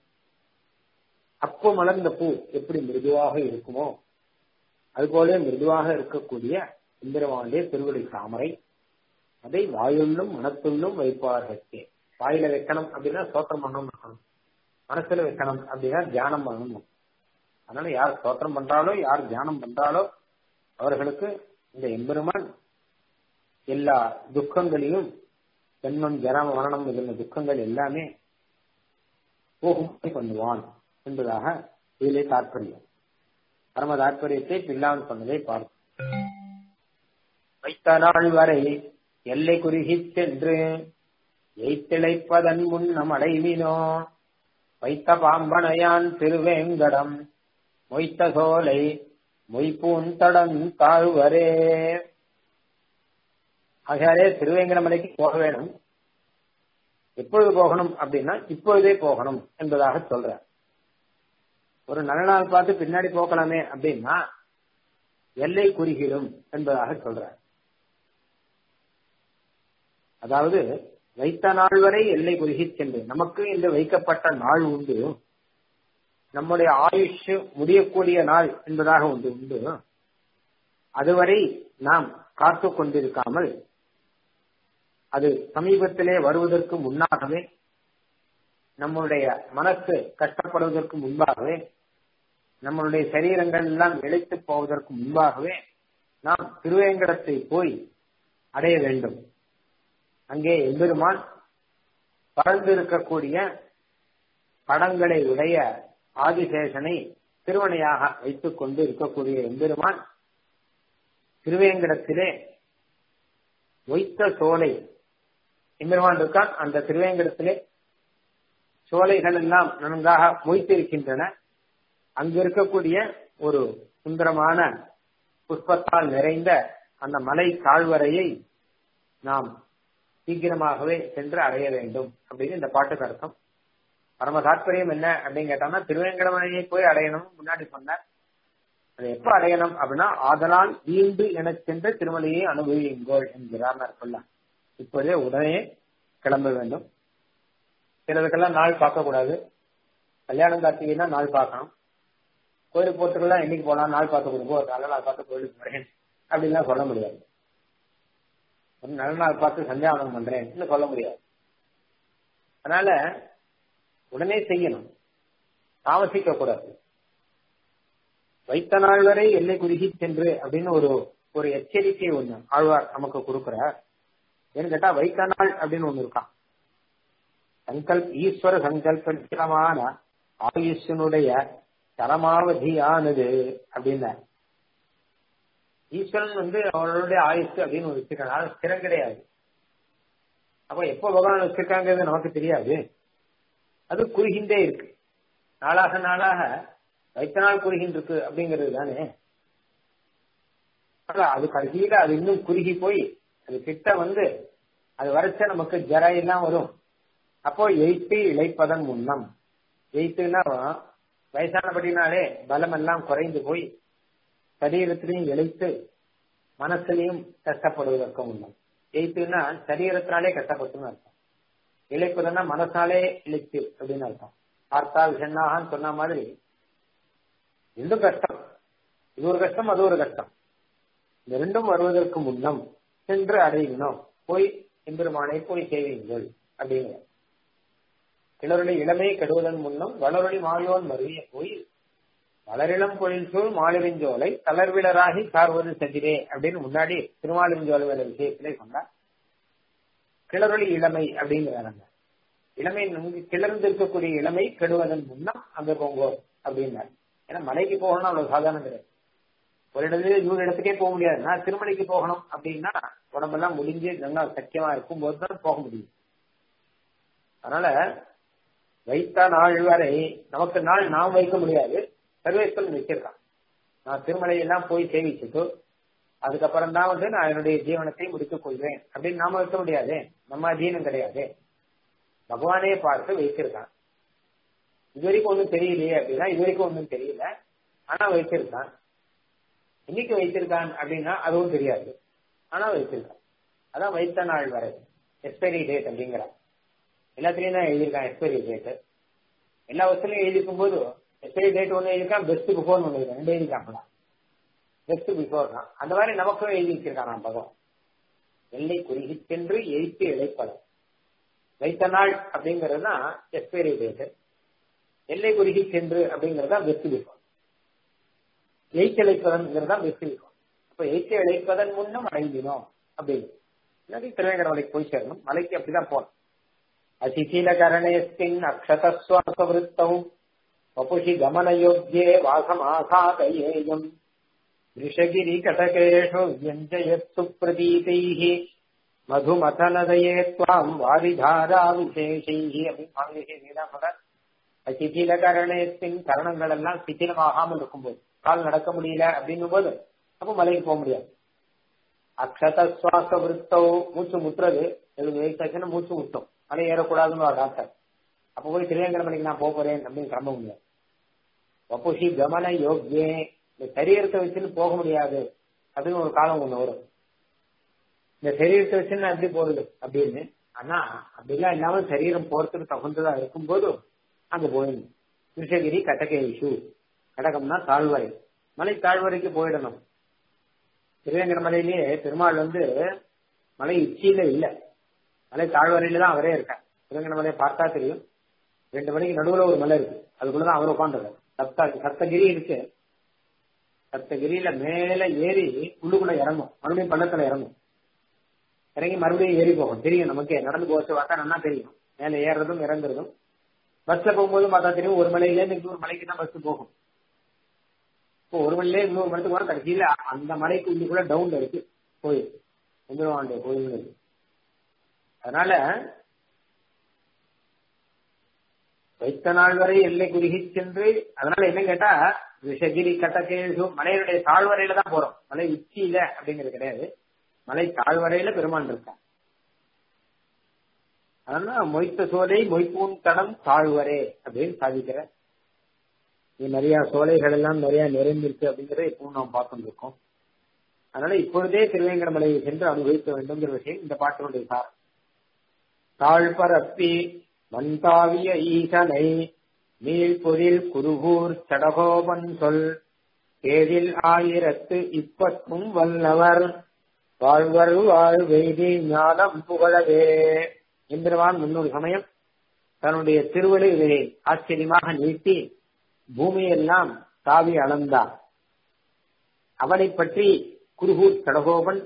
அப்போ மலர்ந்த பூ எப்படி மிருதுவாக இருக்குமோ அதுபோல மிருதுவாக இருக்கக்கூடிய இந்திரவாண்டே திருவடி தாமரை அதை வாயுள்ளும் மனத்துள்ளும் வைப்பார்களே வாயில வைக்கணும் அப்படின்னா சோத்திரம் பண்ணணும் இருக்கணும் மனசுல வைக்கணும் அப்படின்னா தியானம் பண்ணணும் அதனால யார் சோத்திரம் பண்றாலோ யார் தியானம் பண்றாலோ அவர்களுக்கு இந்த எம்பெருமான் எல்லா துக்கங்களையும் ஜென்மம் ஜரம் மரணம் முதலிய துக்கங்கள் எல்லாமே போகும்படி பண்ணுவான் என்பதாக இதிலே தாற்பயம் பரம தாற்பயத்தை பில்லான் சொன்னதை பார்த்தோம் வைத்த நாள் வரை எல்லை குறுகி சென்று எய்த்திழைப்பதன் முன்னம் அடைவினோ வைத்த பாம்பனையான் திருவேங்கடம் மொய்த்த சோலை மொய்பூந்தடன் தாழ்வரே ஆகையாலே திருவேங்கடமலைக்கு போக வேணும் எப்பொழுது போகணும் அப்படின்னா இப்பொழுதே போகணும் என்பதாக சொல்ற ஒரு நல்ல நாள் பார்த்து பின்னாடி போகலாமே அப்படின்னா எல்லை குறுகிடும் என்பதாக சொல்ற அதாவது வைத்த நாள் வரை எல்லை குறுகி சென்று நமக்கு இந்த வைக்கப்பட்ட நாள் உண்டு நம்முடைய ஆயுஷ் முடியக்கூடிய நாள் என்பதாக ஒன்று உண்டு அதுவரை நாம் காத்து கொண்டிருக்காமல் அது சமீபத்திலே வருவதற்கு முன்னாகவே நம்முடைய மனசு கஷ்டப்படுவதற்கு முன்பாகவே நம்மளுடைய சரீரங்கள் எல்லாம் இழைத்து போவதற்கு முன்பாகவே நாம் திருவேங்கடத்தை போய் அடைய வேண்டும் அங்கே எம்பெருமான் பறந்து இருக்கக்கூடிய படங்களை உடைய ஆதிசேஷனை திருவனையாக வைத்துக் கொண்டு இருக்கக்கூடிய எம்பெருமான் திருவேங்கடத்திலே ஒய்த்த சோலை எம்பெருமான் இருக்கான் அந்த திருவேங்கடத்திலே சோலைகள் எல்லாம் நன்றாக மொய்த்திருக்கின்றன அங்கு இருக்கக்கூடிய ஒரு சுந்தரமான புஷ்பத்தால் நிறைந்த அந்த மலை தாழ்வரையை நாம் சீக்கிரமாகவே சென்று அடைய வேண்டும் அப்படின்னு இந்த பாட்டுக்கு அர்த்தம் பரம தாற்பயம் என்ன அப்படின்னு கேட்டாங்கன்னா திருவேங்கடமலையை போய் அடையணும் முன்னாடி சொன்னார் அதை எப்ப அடையணும் அப்படின்னா ஆதலால் ஈண்டு என சென்ற திருமலையை அனுபவியுங்கள் என்கிறார் நற்பல்லா இப்போதே உடனே கிளம்ப வேண்டும் சிலதுக்கெல்லாம் நாள் பார்க்க கூடாது கல்யாணம் கார்த்திகைனா நாள் பார்க்கணும் கோயிலுக்கு போறதுக்கெல்லாம் என்னைக்கு போலாம் நாள் பார்த்து கொடுப்போம் ஒரு நல்ல நாள் பார்த்து கோயிலுக்கு போறேன் அப்படின்லாம் சொல்ல முடியாது ஒரு நல்ல நாள் பார்த்து சந்தியாவனம் பண்றேன் சொல்ல முடியாது அதனால உடனே செய்யணும் தாமசிக்க கூடாது வைத்த நாள் வரை எல்லை குறுகி சென்று அப்படின்னு ஒரு ஒரு எச்சரிக்கை ஒண்ணு ஆழ்வார் நமக்கு கொடுக்கிறார் ஏன்னு கேட்டா வைத்த நாள் அப்படின்னு ஒண்ணு இருக்கான் சங்கல்ப் ஈஸ்வர சங்கல்பமான ஆயுஷனுடைய தரமாவதியானது அப்படின்னா ஈஸ்வரன் வந்து அவர்களுடைய ஆயுசு அப்படின்னு ஒரு வச்சிருக்காங்க ஸ்திரம் கிடையாது அப்ப எப்ப பகவான் வச்சிருக்காங்கிறது நமக்கு தெரியாது அது குறுகின்றே இருக்கு நாளாக நாளாக வைத்த நாள் குறுகின்றிருக்கு அப்படிங்கிறது தானே அது கடைசியில அது இன்னும் குறுகி போய் அது கிட்ட வந்து அது வரைச்ச நமக்கு ஜர எல்லாம் வரும் அப்போ எய்த்து இழைப்பதன் முன்னம் எய்த்துனா வயசானபடினாலே பலம் எல்லாம் குறைந்து போய் சரீரத்திலையும் இழைத்து மனசுலையும் கஷ்டப்படுவதற்கு முன்னம் எய்த்துனா சரீரத்தினாலே கஷ்டப்பட்டுன்னு அர்த்தம் இழைப்பதுன்னா மனசாலே இழைத்து அப்படின்னு அர்த்தம் பார்த்தா விஷன்னாகன்னு சொன்ன மாதிரி ரெண்டும் கஷ்டம் இது ஒரு கஷ்டம் அது ஒரு கஷ்டம் இந்த ரெண்டும் வருவதற்கு முன்னம் சென்று அடையணும் போய் எம்பெருமானை போய் செய்வீங்கள் அப்படிங்கிற கிளருடைய இளமை கெடுவதன் முன்னம் வளரொளி மாயோன் மருவிய போய் வளரிளம் பொழில் சூழ் மாலுவிஞ்சோலை தளர்விலராகி சார்வது செஞ்சிரே அப்படின்னு முன்னாடி திருமாலிருஞ்சோலை வேலை விஷயத்திலே சொன்னார் கிளறொளி இளமை அப்படிங்கிறாங்க இளமை நன்கு கிளர்ந்து இருக்கக்கூடிய இளமை கெடுவதன் முன்னம் அங்க போங்கோ அப்படின்னாரு ஏன்னா மலைக்கு போகணும் அவ்வளவு சாதாரணம் கிடையாது ஒரு இடத்துல நூறு இடத்துக்கே போக முடியாது நான் திருமலைக்கு போகணும் அப்படின்னா உடம்பெல்லாம் முடிஞ்சு நல்லா சக்கியமா இருக்கும் போது தான் போக முடியும் அதனால வைத்த நாள் வரை நமக்கு நாள் நாம் வைக்க முடியாது சர்வேஸ்வரன் வச்சிருக்கான் நான் திருமலையெல்லாம் போய் சேவிச்சுட்டு அதுக்கப்புறம் தான் வந்து நான் என்னுடைய ஜீவனத்தை முடித்துக் கொள்வேன் அப்படின்னு நாம வைக்க முடியாது நம்ம அதீனம் கிடையாது பகவானே பார்த்து வைத்திருக்கான் இது வரைக்கும் ஒன்றும் தெரியலையே அப்படின்னா இது வரைக்கும் ஒன்றும் தெரியல ஆனா வைத்திருக்கான் இன்னைக்கு வைத்திருக்கான் அப்படின்னா அதுவும் தெரியாது ஆனா வைத்திருக்கான் அதான் வைத்த நாள் வரை எக்ஸ்பைரி டேட் அப்படிங்கிறான் எல்லாத்துலயும் தான் எழுதியிருக்கான் எக்ஸ்பைரி டேட் எல்லா வருஷத்துலயும் எழுதிக்கும் போது எக்ஸ்பைரி டேட் ஒன்று எழுதியிருக்கான் பெஸ்ட் பிஃபோர் ஒன்று எழுதிருக்கான் ரெண்டு எழுதிருக்காங்களா பெஸ்ட் பிஃபோர் தான் அந்த மாதிரி நமக்கும் எழுதி வச்சிருக்கான் நான் பகவான் எல்லை குறுகி சென்று எழுத்து இழைப்பதம் வைத்த நாள் அப்படிங்கிறது தான் எக்ஸ்பைரி டேட் எல்லை குறுகி சென்று அப்படிங்கிறது தான் பெஸ்ட் பிஃபோர் எய்த்து இழைப்பதன்ங்கிறது தான் பெஸ்ட் பிஃபோர் அப்ப எய்த்து இழைப்பதன் முன்னும் அடைந்தினோம் அப்படின்னு இல்லாட்டி திருவேங்கட மலைக்கு போய் சேரணும் மலைக்கு அப்படிதான் போகணும் அசிசீலகரணேஸ்மின் அக்ஷதஸ்வாசவருத்தௌ வபுஷி கமனயோக்யே வாசமாசாதயேயம் ரிஷகிரி கடகேஷு வியஞ்சயத் சுப்ரதீதைः மதுமதனதயே துவாம் வாரிதாரா விசேஷைः அப்படின்னு சுவாமி விசேஷம் சொல்ற சிதிலகரணத்தின் கரணங்கள் எல்லாம் சிதிலமாகாமல் இருக்கும்போது கால் நடக்க முடியல அப்படின்னும் போது அப்போ மலைக்கு போக முடியாது அக்ஷத சுவாச விருத்தோ மூச்சு முட்டுறது எழுபது வயசு ஆச்சுன்னா மூச்சு முட்டும் மலை ஏறக்கூடாதுன்னு ஒரு டாக்டர் அப்ப போய் திருவேங்கட மலைக்கு நான் போக போறேன் அப்படின்னு கிளம்ப முடியாது வப்புஷி கமன யோக்கியே இந்த சரீரத்தை வச்சுன்னு போக முடியாது அப்படின்னு ஒரு காலம் ஒண்ணு வரும் இந்த சரீரத்தை வச்சு நான் எப்படி போறது அப்படின்னு ஆனா அப்படிலாம் இல்லாம சரீரம் போறதுக்கு தகுந்ததா இருக்கும்போது அங்க போயிடணும் கிருஷ்ணகிரி கட்டகேஷு கடகம்னா தாழ்வரை மலை தாழ்வரைக்கு போயிடணும் திருவேங்கட மலையிலேயே பெருமாள் வந்து மலை உச்சியில இல்ல மலை தாழ்வரையில தான் அவரே இருக்கார் திருவேங்கட மலையை பார்த்தா தெரியும் ரெண்டு மணிக்கு நடுவுல ஒரு மலை இருக்கு அதுக்குள்ளதான் அவர் உட்காந்துருக்காரு சப்த சப்தகிரி இருக்கு சப்தகிரியில மேல ஏறி உள்ளுக்குள்ள இறங்கும் மறுபடியும் பள்ளத்துல இறங்கும் இறங்கி மறுபடியும் ஏறி போகும் தெரியும் நமக்கே நடந்து போச்சு பார்த்தா நல்லா தெரியும் மேல ஏறுறதும் இறங்குறதும் பஸ்ல போகும்போது பார்த்தா தெரியும் ஒரு மலையில இருந்து இன்னொரு மலைக்கு தான் பஸ் போகும் இப்போ ஒரு மலையில இன்னொரு மலைக்கு வர கடைசியில அந்த மலைக்கு உள்ளுக்குள்ள டவுன்ல இருக்கு கோயில் சுந்தரவாண்டிய கோயில் இருக்கு அதனால வைத்த நாள் வரை எல்லை குறுகி சென்று அதனால என்ன கேட்டா விஷகிரி கட்டகேசு மலையினுடைய தாழ்வரையில தான் போறோம் மலை உச்சியில அப்படிங்கிறது கிடையாது மலை தாழ்வரையில பெருமான் இருக்கா அதனால மொய்த்த சோலை மொய்ப்பூன் தடம் தாழ்வரே அப்படின்னு சாதிக்கிற இது நிறைய சோலைகள் எல்லாம் நிறைய நிறைந்திருக்கு அப்படிங்கறத இப்போ நாம் பார்த்துட்டு இருக்கோம் அதனால இப்பொழுதே திருவேங்கடமலையை சென்று அனுபவிக்க வேண்டும்ங்கிற விஷயம் இந்த பாட்டினுடைய சார் தாழ்பரப்பி மந்தாவிய ஈசனை நீழ்பொழில் குருகூர் சடகோபன் சொல் ஏழில் ஆயிரத்து இப்பத்தும் வல்லவர் வாழ்வர் வாழ்வெய்தி ஞானம் புகழவே எந்திரவான் முன்னூறு சமயம் தன்னுடைய திருவள்ளுவரை ஆச்சரியமாக நீட்டி பூமியெல்லாம் தாவி அளந்தான் அவனை பற்றி குருகூர் கடகோபன்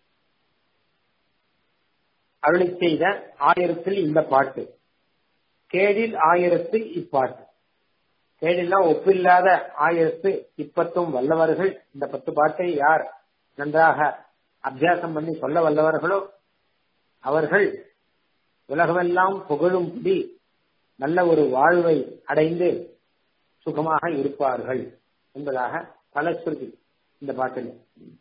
அருளி செய்த ஆயிரத்தில் இந்த பாட்டு கேடில் ஆயிரத்து இப்பாட்டு கேடில்லாம் ஒப்பில்லாத ஆயிரத்து இப்பத்தும் வல்லவர்கள் இந்த பத்து பாட்டை யார் நன்றாக அபியாசம் பண்ணி சொல்ல வல்லவர்களோ அவர்கள் உலகமெல்லாம் புகழும்படி நல்ல ஒரு வாழ்வை அடைந்து சுகமாக இருப்பார்கள் என்பதாக பல சொல்லி இந்த பாட்டில்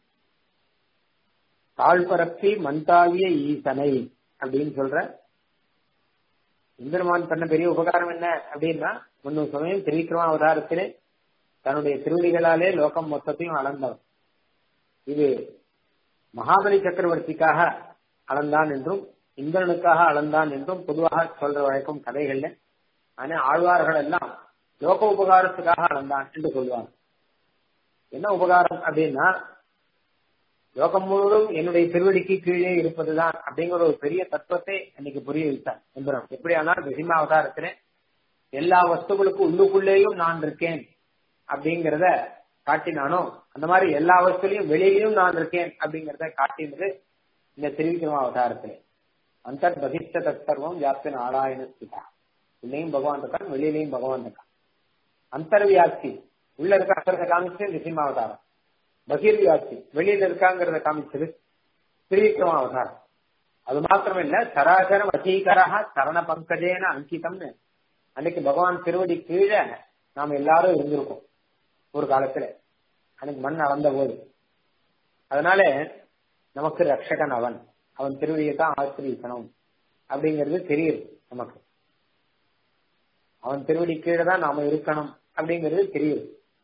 தாழ்பரப்பி மந்தாவிய ஈசனை அப்படின்னு சொல்ற இந்திரமான் பண்ண பெரிய உபகாரம் என்ன அப்படின்னா முன்னூறு சமயம் திரிவிக்ரமா அவதாரத்திலே தன்னுடைய திருவடிகளாலே லோகம் மொத்தத்தையும் அளந்தவர் இது மகாபலி சக்கரவர்த்திக்காக அளந்தான் என்றும் இந்திரனுக்காக அளந்தான் என்றும் பொதுவாக சொல்ற வழக்கம் கதைகள்ல ஆனா ஆழ்வார்கள் எல்லாம் லோக உபகாரத்துக்காக அளந்தான் என்று சொல்லுவாங்க என்ன உபகாரம் அப்படின்னா லோகம் முழுவதும் என்னுடைய திருவடிக்கு கீழே இருப்பதுதான் அப்படிங்கிற ஒரு பெரிய தத்துவத்தை அன்னைக்கு புரிய வைத்தார் எந்திரம் எப்படி ஆனால் ரிசிமா அவதாரத்திலே எல்லா வஸ்துகளுக்கும் உள்ளுக்குள்ளேயும் நான் இருக்கேன் அப்படிங்கிறத காட்டினானோ அந்த மாதிரி எல்லா வஸ்துலையும் வெளியிலையும் நான் இருக்கேன் அப்படிங்கறத காட்டினது இந்த திருவிக்கிரம அவதாரத்திலே அந்தர் பகிஷ்ட தற்சர்வம் வியாப்தின் ஆராயண ஸ்திதா உள்ளேயும் பகவான் இருக்கான் வெளியிலையும் பகவான் இருக்கான் அந்தர்வியாப்தி உள்ள இருக்காங்கிறத காமிச்சது நிசிம்ம அவதாரம் பகிர்வியாப்தி வெளியில இருக்காங்கிறத காமிச்சது திருவிக்ரம அவதாரம் அது மாத்திரம் இல்ல சராசர வசீகரா சரண பங்கஜேன அங்கிதம்னு அன்னைக்கு பகவான் திருவடி கீழே நாம் எல்லாரும் இருந்திருக்கோம் ஒரு காலத்துல அன்னைக்கு மண் அளந்த போது அதனால நமக்கு ரட்சகன் அவன் அவன் திருவடியை தான் ஆசிரியக்கணும் அப்படிங்கிறது தெரியுது நமக்கு அவன் திருவடி கீழே தான் நாம இருக்கணும் அப்படிங்கிறது தெரியுது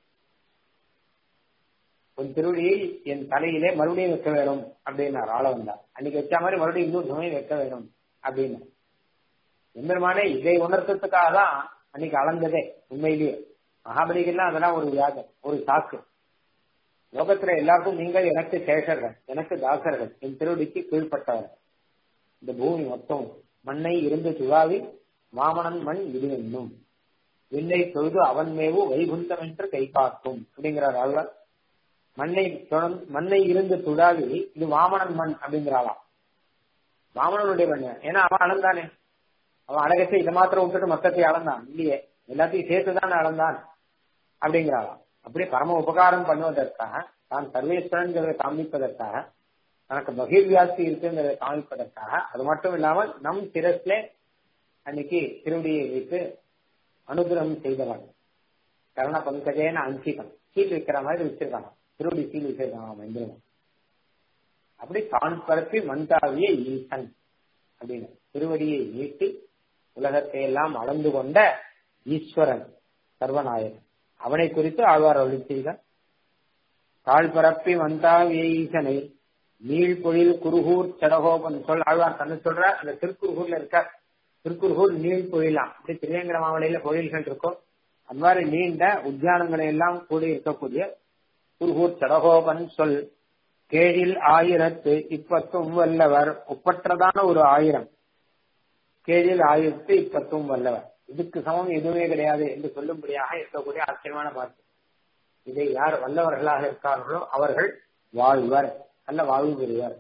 உன் திருவடியை என் தலையிலே மறுபடியும் வைக்க வேணும் அப்படின்னார் ஆள வந்தார் அன்னைக்கு வச்ச மாதிரி மறுபடியும் இன்னொரு சமயம் வைக்க வேணும் அப்படின்னு எம்பெருமானே இதை உணர்த்ததுக்காக தான் அன்னைக்கு அளந்ததே உண்மையிலேயே மகாபலிகள்லாம் அதெல்லாம் ஒரு வியாகம் ஒரு சாக்கு லோகத்துல எல்லாருக்கும் நீங்கள் எனக்கு சேஷர்கள் எனக்கு தாசர்கள் என் திருவடிக்கு கீழ்பட்டவர்கள் இந்த பூமி மொத்தம் மண்ணை இருந்து துழாவி மாமனன் மண் இது என்னும் விண்ணை தொழுது அவன் மேவு வைகுந்தம் என்று கை காட்டும் அப்படிங்கிறார் ஆழ்வார் மண்ணை மண்ணை இருந்து துழாவி இது வாமனன் மண் அப்படிங்கிறாளாம் வாமனனுடைய மண் ஏன்னா அவன் அளந்தானே அவன் அழகத்தை இதை மாத்திரம் விட்டுட்டு மொத்தத்தை அளந்தான் இல்லையே எல்லாத்தையும் சேர்த்துதான் அளந்தான் அப்படிங்கிறாளாம் அப்படி பரம உபகாரம் பண்ணுவதற்காக தான் சர்வேஸ்வரன்கிறத காமிப்பதற்காக தனக்கு பகிர்வியாசி இருக்குங்கிறத காமிப்பதற்காக அது மட்டும் இல்லாமல் நம் சிரஸ்ல அன்னைக்கு திருவடியை வைத்து அனுகிரகம் செய்தவன் கரண பங்கஜேன அங்கிதம் சீல் வைக்கிற மாதிரி வச்சிருக்காங்க திருவடி சீல் வச்சிருக்காங்க இந்திரன் அப்படி தான் பரப்பி மந்தாவிய ஈசன் அப்படின்னு திருவடியை நீட்டி உலகத்தை எல்லாம் அளந்து கொண்ட ஈஸ்வரன் சர்வநாயகன் அவனை குறித்து ஆழ்வார் அருளி செய்தார் தாழ் பரப்பி வந்தாவிய ஈசனை நீழ்பொழில் குருகூர் சடகோபன் சொல் ஆழ்வார் தன்னை சொல்ற அந்த திருக்குறுகூர்ல இருக்க திருக்குறுகூர் நீள் பொழிலாம் அப்படி திருவேங்கட மாவளையில கோயில்கள் இருக்கும் அந்த மாதிரி நீண்ட உத்தியானங்களை எல்லாம் கூடி இருக்கக்கூடிய குருகூர் சடகோபன் சொல் கேழில் ஆயிரத்து இப்பத்தும் வல்லவர் ஒப்பற்றதான ஒரு ஆயிரம் கேழில் ஆயிரத்து இப்பத்தும் வல்லவர் இதுக்கு சமம் எதுவுமே கிடையாது என்று சொல்லும்படியாக இருக்கக்கூடிய ஆச்சரியமான வார்த்தை இதை யார் வல்லவர்களாக இருக்கார்களோ அவர்கள் வாழ்வர் நல்ல வாழ்வு பெறுவர்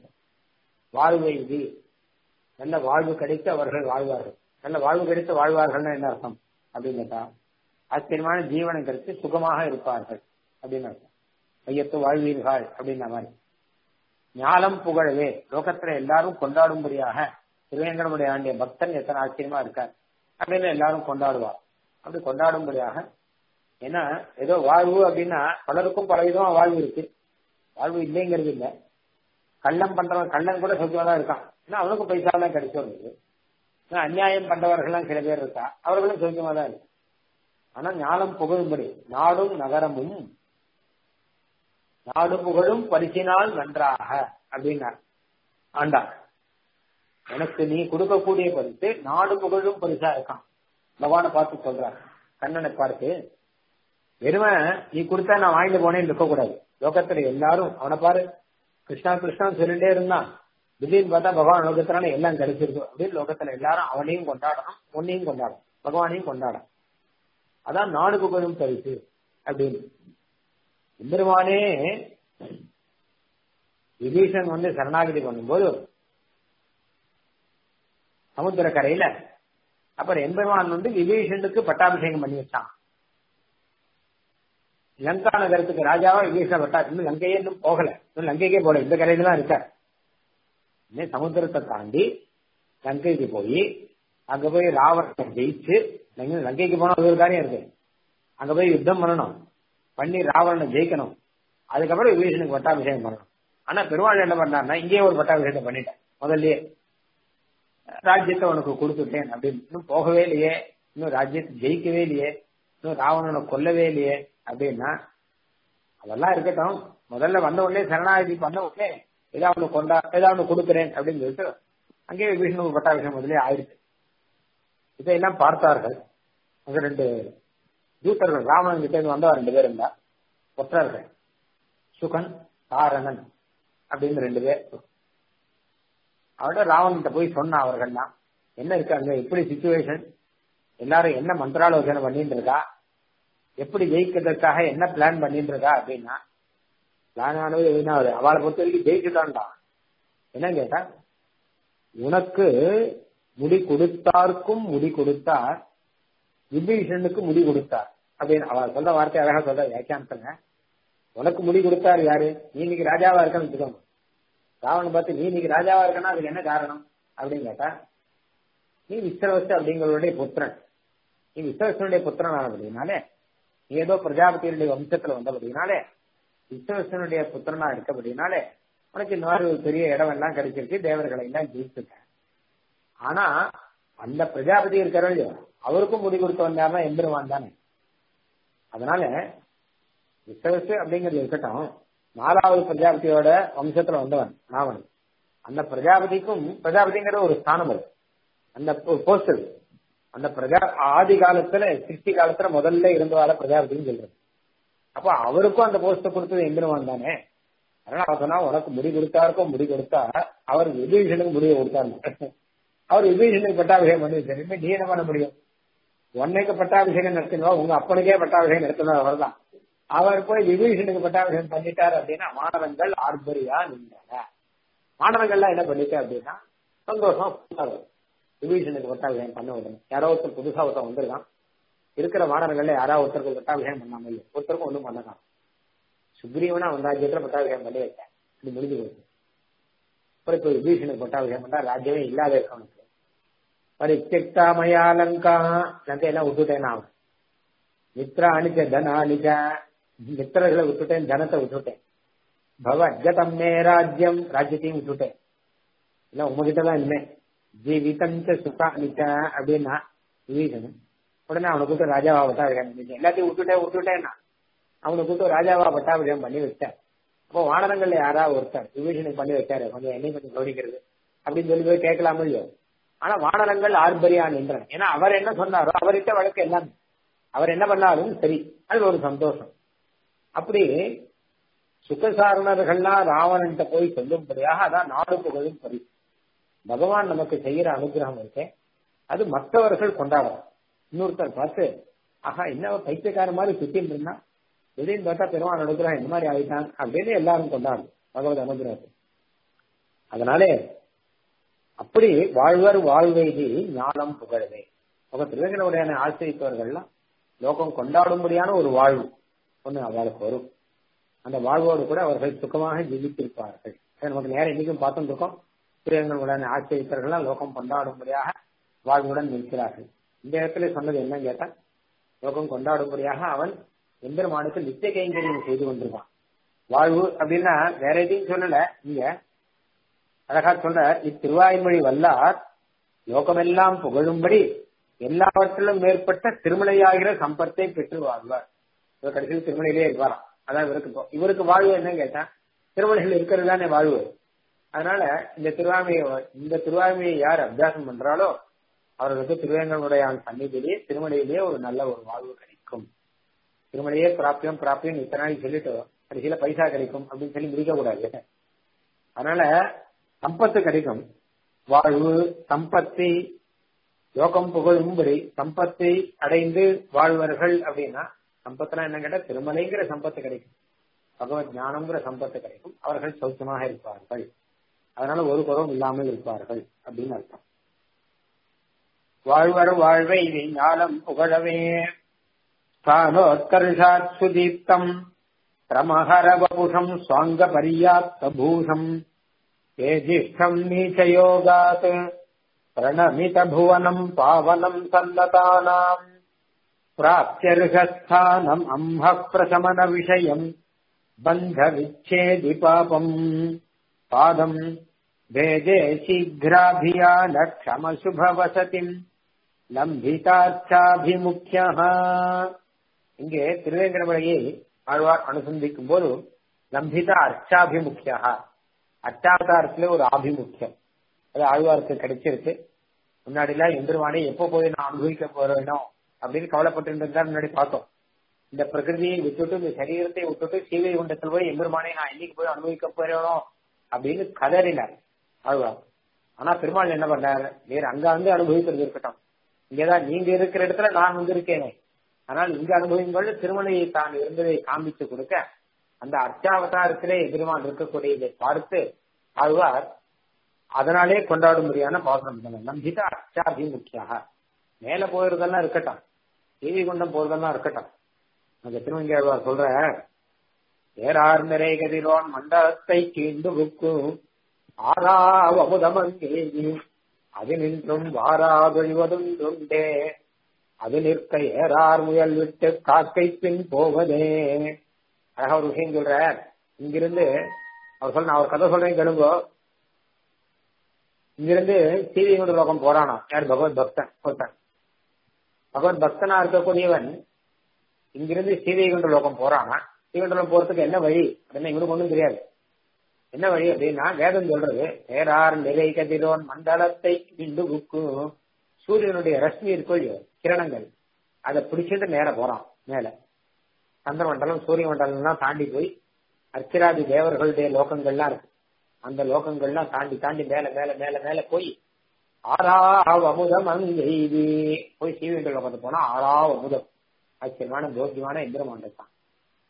வாழ்வை இது நல்ல வாழ்வு கிடைத்து அவர்கள் வாழ்வார்கள் நல்ல வாழ்வு கிடைத்து வாழ்வார்கள்னா என்ன அர்த்தம் அப்படின்னு கேட்டா ஆச்சரியமான ஜீவனம் கிடைத்து சுகமாக இருப்பார்கள் அப்படின்னு அர்த்தம் ஐயத்து வாழ்வீர்கள் அப்படின்ன மாதிரி ஞாலம் புகழவே லோகத்துல எல்லாரும் கொண்டாடும்படியாக திருவேங்கடமுடைய ஆண்டிய பக்தன் எத்தனை ஆச்சரியமா இருக்கார் அப்படின்னு எல்லாரும் கொண்டாடுவார் அப்படி கொண்டாடும்படியாக ஏன்னா ஏதோ வாழ்வு அப்படின்னா பலருக்கும் பல விதமா வாழ்வு இருக்கு வாழ்வு இல்லைங்கிறது இல்லை கள்ளம் பண்றவன் கள்ளன் கூட சொந்தமா தான் இருக்கான் ஏன்னா அவனுக்கும் பைசா எல்லாம் கிடைச்சிருந்தது அநியாயம் பண்றவர்கள்லாம் சில பேர் இருக்கா அவர்களும் சொந்தமா தான் இருக்கு ஆனா ஞானம் புகழும்படி நாடும் நகரமும் நாடு புகழும் பரிசினால் நன்றாக அப்படின்னார் ஆண்டார் எனக்கு நீ கொடுக்கக்கூடிய பரிசு நாடு புகழும் பரிசா இருக்கான் பகவானை பார்த்து சொல்றார் கண்ணனை பார்த்து வெறுமை நீ கொடுத்தா நான் வாங்கிட்டு போனேன்னு இருக்க கூடாது லோகத்துல எல்லாரும் அவனை பாரு கிருஷ்ணா கிருஷ்ணான்னு சொல்லிட்டே இருந்தான் திடீர்னு பார்த்தா பகவான் லோகத்தினால எல்லாம் கிடைச்சிருக்கு அப்படின்னு லோகத்துல எல்லாரும் அவனையும் கொண்டாடணும் உன்னையும் கொண்டாடும் பகவானையும் கொண்டாடும் அதான் நாடு புகழும் பரிசு அப்படின்னு எம்பெருமானே விபீஷன் வந்து சரணாகதி பண்ணும்போது சமுத்திர கரையில அப்புறம் எம்பெருமான் வந்து விபீஷனுக்கு பட்டாபிஷேகம் பண்ணி வச்சான் லங்கா நகரத்துக்கு ராஜாவா விபீஷண பட்டா இன்னும் லங்கையே இன்னும் போகல இன்னும் லங்கைக்கே போல இந்த கரையில தான் இருக்கார் இன்னும் சமுத்திரத்தை தாண்டி லங்கைக்கு போய் அங்க போய் ராவணனை ஜெயிச்சு லங்கைக்கு போனா ஒரு காரியம் இருக்கு அங்க போய் யுத்தம் பண்ணணும் பண்ணி ராவணனை ஜெயிக்கணும் அதுக்கப்புறம் விபீஷனுக்கு பட்டாபிஷேகம் பண்ணணும் ஆனா பெருமாள் என்ன பண்ணார்னா இங்கேயே ஒரு பட்டாபிஷேகத்தை பண்ணிட்டேன் முதல்லயே ராஜ்யத்தை உனக்கு கொடுத்துட்டேன் அப்படின்னு இன்னும் போகவே இல்லையே இன்னும் ராஜ்யத்தை ஜெயிக்கவே இல்லையே இன்னும் ராவணனை கொல்லவே இல்லையே அப்படின்னா அதெல்லாம் இருக்கட்டும் முதல்ல வந்த உடனே சரணாகதி பண்ண உடனே ஏதாவது ஒண்ணு கொண்டா ஏதாவது ஒண்ணு கொடுக்குறேன் அப்படின்னு சொல்லிட்டு அங்கேயே விபீஷணு பட்டாபிஷேகம் முதலே ஆயிடுச்சு இதையெல்லாம் பார்த்தார்கள் அங்க ரெண்டு தூத்தர்கள் ராவணன் கிட்ட இருந்து வந்தவா ரெண்டு பேர் இருந்தா ஒற்றர்கள் சுகன் தாரணன் அப்படின்னு ரெண்டு பேர் அவட ராவணன்கிட்ட போய் சொன்ன அவர்கள்லாம் என்ன இருக்கு அங்க எப்படி சுச்சுவேஷன் எல்லாரும் என்ன மந்திராலோசனை பண்ணிட்டு இருக்கா எப்படி ஜெயிக்கிறதுக்காக என்ன பிளான் பண்ணிட்டு இருக்கா அப்படின்னா பிளான் ஆனது எதுனா அவளை பொறுத்த வரைக்கும் ஜெயிச்சுட்டான்டா என்ன கேட்டா உனக்கு முடி கொடுத்தார்க்கும் முடி கொடுத்தார் விபீஷனுக்கு முடி கொடுத்தார் அப்படின்னு அவ சொல்ற வார்த்தை அழகா சொல்ற வியாக்கியானத்துங்க உனக்கு முடி கொடுத்தார் யாரு நீ இன்னைக்கு ராஜாவா இருக்கன்னு வச்சுக்கோங்க ராவணன் பார்த்து நீ இன்னைக்கு ராஜாவா இருக்கனா அதுக்கு என்ன காரணம் அப்படின்னு கேட்டா நீ விஸ்வவச அப்படிங்களுடைய புத்திரன் நீ விஸ்வவசனுடைய புத்திரன் ஆனபடினாலே நீ ஏதோ பிரஜாபதியுடைய வம்சத்துல வந்தபடினாலே விஸ்வவசனுடைய புத்திரனா இருக்கபடினாலே உனக்கு இந்த மாதிரி ஒரு பெரிய இடம் எல்லாம் கிடைச்சிருக்கு தேவர்களை எல்லாம் ஜெயிச்சிருக்க ஆனா அந்த பிரஜாபதி இருக்கிற அவருக்கும் முடி கொடுத்து வந்தாருன்னா எம்பெருமான் தானே அதனால விஸ்வசு அப்படிங்கிறது இருக்கட்டும் நாலாவது பிரஜாபதியோட வம்சத்துல வந்தவன் ராவணன் அந்த பிரஜாபதிக்கும் பிரஜாபதிங்கிற ஒரு ஸ்தானம் அது அந்த போஸ்ட் அந்த பிரஜா ஆதி காலத்துல சிருஷ்டி காலத்துல முதல்ல இருந்தவால பிரஜாபதினு சொல்றது அப்ப அவருக்கும் அந்த போஸ்ட கொடுத்தது எம்பெருமான் தானே அதனால அவர் சொன்னா உனக்கு முடி கொடுத்தாருக்கும் முடி கொடுத்தா அவர் விபீஷனுக்கு முடிவை கொடுத்தாரு அவர் விபீஷனுக்கு பட்டாபிஷேகம் பண்ணி வச்சாரு நீ என்ன பண்ண முடியும் உன்னைக்கு பட்டாபிஷேகம் நடத்தினவா உங்க அப்பனுக்கே பட்டாபிஷேகம் நடத்தினவர் அவர் தான் அவர் போய் விபீஷனுக்கு பட்டாபிஷேகம் பண்ணிட்டாரு அப்படின்னா மாணவர்கள் ஆர்பரியா நின்றாங்க மாணவர்கள்லாம் என்ன பண்ணிட்டு அப்படின்னா சந்தோஷம் விபீஷனுக்கு பட்டாபிஷேகம் பண்ண உடனே யாரோ ஒருத்தர் புதுசா ஒருத்தர் வந்திருக்கான் இருக்கிற மாணவர்கள்ல யாராவது ஒருத்தருக்கு பட்டாபிஷேகம் பண்ணாம இல்லை ஒருத்தருக்கும் ஒன்றும் பண்ணலாம் சுக்ரீவனா அவன் ராஜ்யத்துல பட்டாபிஷேகம் பண்ணி வச்சேன் இது முடிஞ்சு போச்சு அப்புறம் இப்ப விபீஷனுக்கு பட்டாபிஷேகம் பண்ணா ராஜ்யமே இல்லாத இருக்கவனுக்கு பரிச்செக்தா மயா லங்கா லங்கையெல்லாம் விட்டுட்டேன் அவன் மித்ரா அணிச்ச தன அணிச்ச மித்திரர்களை விட்டுட்டேன் தனத்தை விட்டுட்டேன் பவ அஜதம் மே ராஜ்யம் ராஜ்யத்தையும் விட்டுட்டேன் இல்ல உங்ககிட்ட தான் இனிமே ஜீவிதம் சுகா அணிச்ச அப்படின்னா விபீஷன் உடனே அவனை கூட்டு ராஜாவா பட்டாபிஷேகம் எல்லாத்தையும் விட்டுட்டேன் விட்டுட்டேன்னா அவனை கூட்டு ராஜாவா பட்டாபிஷேகம் பண்ணி வச்சார் அப்போ வானரங்கள்ல யாராவது ஒருத்தர் விபீஷனுக்கு பண்ணி வச்சாரு கொஞ்சம் என்னை கொஞ்சம் கவனிக்கிறது அப்படின்னு சொல்லி போய் கேட்கலாமோ இல்லையோ ஆனா வானரங்கள் ஆர்பரியா நின்றன ஏன்னா அவர் என்ன சொன்னாரோ அவர்கிட்ட வழக்கு எல்லாம் அவர் என்ன பண்ணாலும் சரி அது ஒரு சந்தோஷம் அப்படி சுகசாரணர்கள்லாம் ராவணன்ட்ட போய் சொல்லும்படியாக அதான் நாடு புகழும் பரிசு பகவான் நமக்கு செய்யற அனுகிரகம் இருக்கே அது மற்றவர்கள் கொண்டாடலாம் இன்னொருத்தர் பார்த்து ஆஹா என்ன பைத்தியக்கார மாதிரி சுத்தின்னு இருந்தா திடீர்னு பார்த்தா பெருமான் அனுகிரகம் இந்த மாதிரி ஆயிட்டான் அப்படின்னு எல்லாரும் கொண்டாடும் பகவத் அனுகிரகத்தை அதனாலே அப்படி வாழ்வர் வாழ்வெய்தி ஞானம் புகழவே அவங்க திருவேங்கனுடைய ஆசிரியப்பவர்கள்லாம் லோகம் கொண்டாடும்படியான ஒரு வாழ்வு ஒண்ணு அவளுக்கு வரும் அந்த வாழ்வோடு கூட அவர்கள் சுகமாக ஜீவித்திருப்பார்கள் நமக்கு நேரம் இன்னைக்கும் பார்த்துட்டு இருக்கோம் திருவேங்கனுடைய ஆசிரியப்பவர்கள்லாம் லோகம் கொண்டாடும்படியாக வாழ்வுடன் நிற்கிறார்கள் இந்த இடத்துல சொன்னது என்னன்னு கேட்டா லோகம் கொண்டாடும்படியாக அவன் எம்பெருமானுக்கு நித்திய கைங்கரியம் செய்து கொண்டிருக்கான் வாழ்வு அப்படின்னா வேற எதையும் சொல்லல இங்க அழகா சொல்ற இத்திருவாய்மொழி வல்லார் லோகமெல்லாம் புகழும்படி எல்லாவற்றிலும் மேற்பட்ட திருமலையாகிற சம்பத்தை பெற்று வாழ்வார் இவர் கடைசியில் திருமலையிலே இருப்பாராம் அதான் இவருக்கு இப்போ இவருக்கு வாழ்வு என்னன்னு கேட்டா திருமலைகள் இருக்கிறது தானே வாழ்வு அதனால இந்த திருவாமையை இந்த திருவாமையை யார் அபியாசம் பண்றாலோ அவர்களுக்கு திருவேங்கனுடைய சந்நிதியிலேயே திருமலையிலேயே ஒரு நல்ல ஒரு வாழ்வு கிடைக்கும் திருமலையே பிராப்பியம் பிராப்பியம் இத்தனை நாளைக்கு சொல்லிட்டு கடைசியில பைசா கிடைக்கும் அப்படின்னு சொல்லி முடிக்க கூடாது அதனால சம்பத்து கிடைக்கும் வாழ்வு சம்பத்தி யோகம் புகழும்படி சம்பத்தை அடைந்து வாழ்வர்கள் அப்படின்னா சம்பத்னா என்ன கேட்டா திருமலைங்கிற சம்பத்து கிடைக்கும் பகவத் ஞானம்ங்கிற சம்பத்து கிடைக்கும் அவர்கள் சௌக்கியமாக இருப்பார்கள் அதனால ஒரு குறவும் இல்லாமல் இருப்பார்கள் அப்படின்னு அர்த்தம் வாழ்வர் வாழ்வை ஞானம் புகழவே காலோத்கர்ஷாத் சுதீப்தம் பிரமஹரவபுஷம் சுவாங்க பரியாப்த பூஷம் ஏஜிஷ்டம் நீச்சயோகாத் பிரணமித புவனம் பாவனம் சல்லதானாம் பிராப்தியர்கஸ்தானம் அம்ப பிரசமன விஷயம் பந்த விச்சேதி பாபம் பாதம் வேதே சீघ्राभियान क्षमशुभवसतिम् லம்பிதாச்சாபிமுக்கியா இங்கே திருவேங்கடமலையை ஆழ்வார் அனுசந்திக்கும் போது லம்பிதா அர்ச்சாபிமுக்கியா அர்ச்சாவதாரத்துல ஒரு ஆபிமுக்கியம் அது ஆழ்வாருக்கு கிடைச்சிருக்கு முன்னாடி எல்லாம் எந்திரவானே எப்போ போய் நான் அனுபவிக்க போறேனோ அப்படின்னு கவலைப்பட்டு இருந்தா முன்னாடி பார்த்தோம் இந்த பிரகிருதியை விட்டுட்டு இந்த சரீரத்தை விட்டுட்டு சீவை குண்டத்தில் போய் எம்பெருமானே நான் என்னைக்கு போய் அனுபவிக்க போறேனோ அப்படின்னு கதறினார் ஆழ்வார் ஆனா பெருமாள் என்ன பண்ணார் வேற அங்க வந்து அனுபவிக்கிறது இருக்கட்டும் இங்கதான் நீங்க இருக்கிற இடத்துல நான் வந்து இருக்கேனே ஆனால் இங்க அனுபவிங்கள் திருமலையை தான் இருந்ததை காண்பித்து கொடுக்க அந்த அர்ச்சாவதாரத்திலே எதிர்மான் இருக்கக்கூடியதை பார்த்து ஆழ்வார் அதனாலே கொண்டாடும்படியான பாசனம் பண்ண நம்பித அர்ச்சாபிமுக்கியாக மேல போயிருந்தெல்லாம் இருக்கட்டும் தேவி குண்டம் போறதெல்லாம் இருக்கட்டும் அந்த திருமங்கேழ்வார் சொல்ற ஏறார் நிறை கதிரோன் மண்டலத்தை கீண்டு புக்கு ஆறாவமுதமங்கேகி அது நின்றும் வாராதொழிவதுண்டே அது நிற்க ஏறார் முயல் விட்டு காக்கை பின் போவதே அழகா ஒரு விஷயம் சொல்ற இங்கிருந்து அவர் சொல்ல நான் ஒரு கதை சொல்றேன் கேளுங்கோ இங்கிருந்து சீவியங்குடி லோகம் போறானா யார் பகவத் பக்தன் ஒருத்தன் பகவத் பக்தனா இருக்கக்கூடியவன் இங்கிருந்து சீவைகுண்ட லோகம் போறானா சீவைகுண்டம் போறதுக்கு என்ன வழி அப்படின்னு இவனுக்கு ஒன்றும் தெரியாது என்ன வழி அப்படின்னா வேதம் சொல்றது ஏறார் நிறை கதிரோன் மண்டலத்தை இண்டு புக்கு சூரியனுடைய ரஷ்மி இருக்கோ இல்லையோ கிரணங்கள் அதை பிடிச்சிட்டு நேர போறான் மேல சந்திர மண்டலம் சூரிய மண்டலம்லாம் தாண்டி போய் அர்ச்சிராதி தேவர்களுடைய லோகங்கள்லாம் இருக்கு அந்த லோகங்கள்லாம் தாண்டி தாண்டி மேல மேல மேல மேல போய் ஆறாவ அமுதம் அங்கெய்தி போய் சீவேந்திர லோகத்தை போனா ஆறாவ அமுதம் ஆச்சரியமான போக்கியமான இந்திரமாண்டம் தான்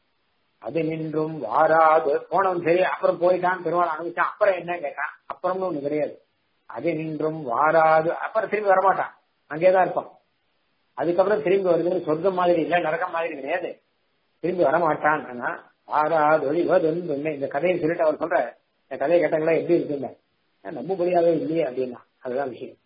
அது நின்றும் வாராது போனவன் சரி அப்புறம் போயிட்டான் பெருமாள் அனுபவிச்சான் அப்புறம் என்ன கேட்டான் அப்புறம்னு ஒண்ணு கிடையாது அது நின்றும் வாராது அப்புறம் திரும்பி வரமாட்டான் அங்கேதான் இருப்பான் அதுக்கப்புறம் திரும்பி வருது சொர்க்கம் மாதிரி இல்ல நரகம் மாதிரி கிடையாது திரும்பி வரமாட்டான் ஆனா வாராது ஒளிவது இந்த கதையை சொல்லிட்டு அவர் சொல்ற இந்த கதையை கேட்டாங்களா எப்படி இருக்குங்க நம்புபடியாவே இல்லையே அப்படின்னா அதுதான் விஷயம்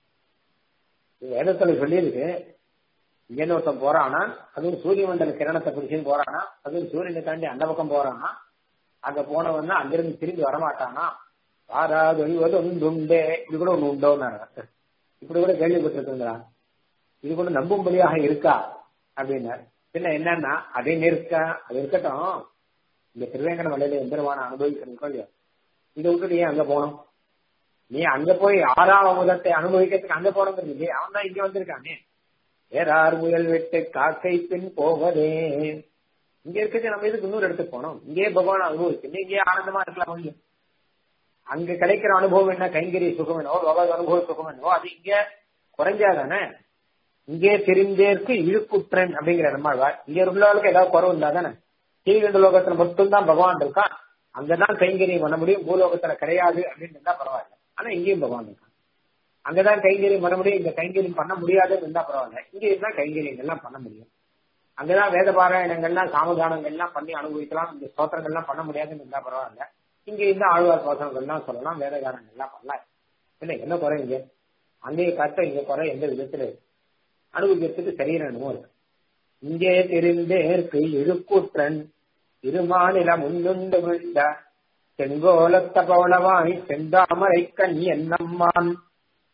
வேதத்துல சொல்லியிருக்கு இங்கன்னு ஒருத்தன் போறானா அதுவும் சூரிய மண்டல கிரணத்தை பிடிச்சுன்னு போறானா அதுவும் சூரியனை தாண்டி அந்த பக்கம் போறானா அங்க போனவன்னா அங்கிருந்து திரும்பி வரமாட்டானா ஆறாவது ஒழிவது ஒன்று உண்டே இப்படி கூட ஒண்ணு உண்டோன்னு இப்படி கூட கேள்விப்பட்டிருக்குங்களா இது கூட நம்பும்படியாக இருக்கா அப்படின்னாரு பின்ன என்னன்னா அதே நிற்க அது இருக்கட்டும் இந்த திருவேங்கட மலையில எந்திரமான அனுபவிக்கிறதுக்கோ இல்லையோ இதை விட்டுட்டு ஏன் அங்க போனோம் நீ அங்க போய் ஆறாம் முதத்தை அனுபவிக்கிறதுக்கு அங்க போனோங்கிறது இல்லையே அவன் தான் இங்க வந்திருக்கானே வேறார் முயல் விட்டு காக்கை பின் போவதே இங்க இருக்கிறது நம்ம இதுக்கு இன்னொரு இடத்துக்கு போனோம் இங்கே பகவான் அனுபவிச்சு இங்கே ஆனந்தமா இருக்கலாம் கொஞ்சம் அங்க கிடைக்கிற அனுபவம் என்ன கைங்கரி சுகம் என்னவோ பகவத் அனுபவ சுகம் என்னவோ அது இங்க குறைஞ்சாதானே இங்கே தெரிந்தேற்கு இழுக்குற்றன் அப்படிங்கிற நம்மாழ்வார் இங்க உள்ளவர்களுக்கு ஏதாவது குறவு இருந்தா தானே கீழ்கண்ட லோகத்துல மட்டும்தான் பகவான் இருக்கான் அங்கதான் கைங்கரியம் பண்ண முடியும் பூலோகத்துல கிடையாது அப்படின்னு இருந்தா பரவாயில்ல ஆனா இங்கேயும் பகவான் இருக்கான் அங்கதான் கைங்கரியம் பண்ண முடியும் இங்க கைங்கரியம் பண்ண முடியாதுன்னு இருந்தா பரவாயில்ல இங்க இருந்தா கைங்கரியம் எல்லாம் பண்ண முடியும் அங்கதான் வேத பாராயணங்கள்லாம் சாமதானங்கள்லாம் பண்ணி அனுபவிக்கலாம் இந்த ஸ்தோத்திரங்கள்லாம் பண்ண முடியாதுன்னு இருந்தா பரவாயில்ல இங்க இருந்தா ஆழ்வார் பாசனங்கள்லாம் சொல்லலாம் வேதகாரங்கள்லாம் பண்ணலாம் இல்ல என்ன குறை இங்க அங்கேயே கட்ட இங்க குறை எந்த விதத்துல அனுபவிக்கிறதுக்கு சரியான அனுபவம் இருக்கு இங்கே தெரிந்தேற்கு இழுக்கூற்றன் இருமாநில முன்னுண்டு விழுந்த செங்கோலத்த பவளவாய் செந்தாமரை கண் என்னம்மான்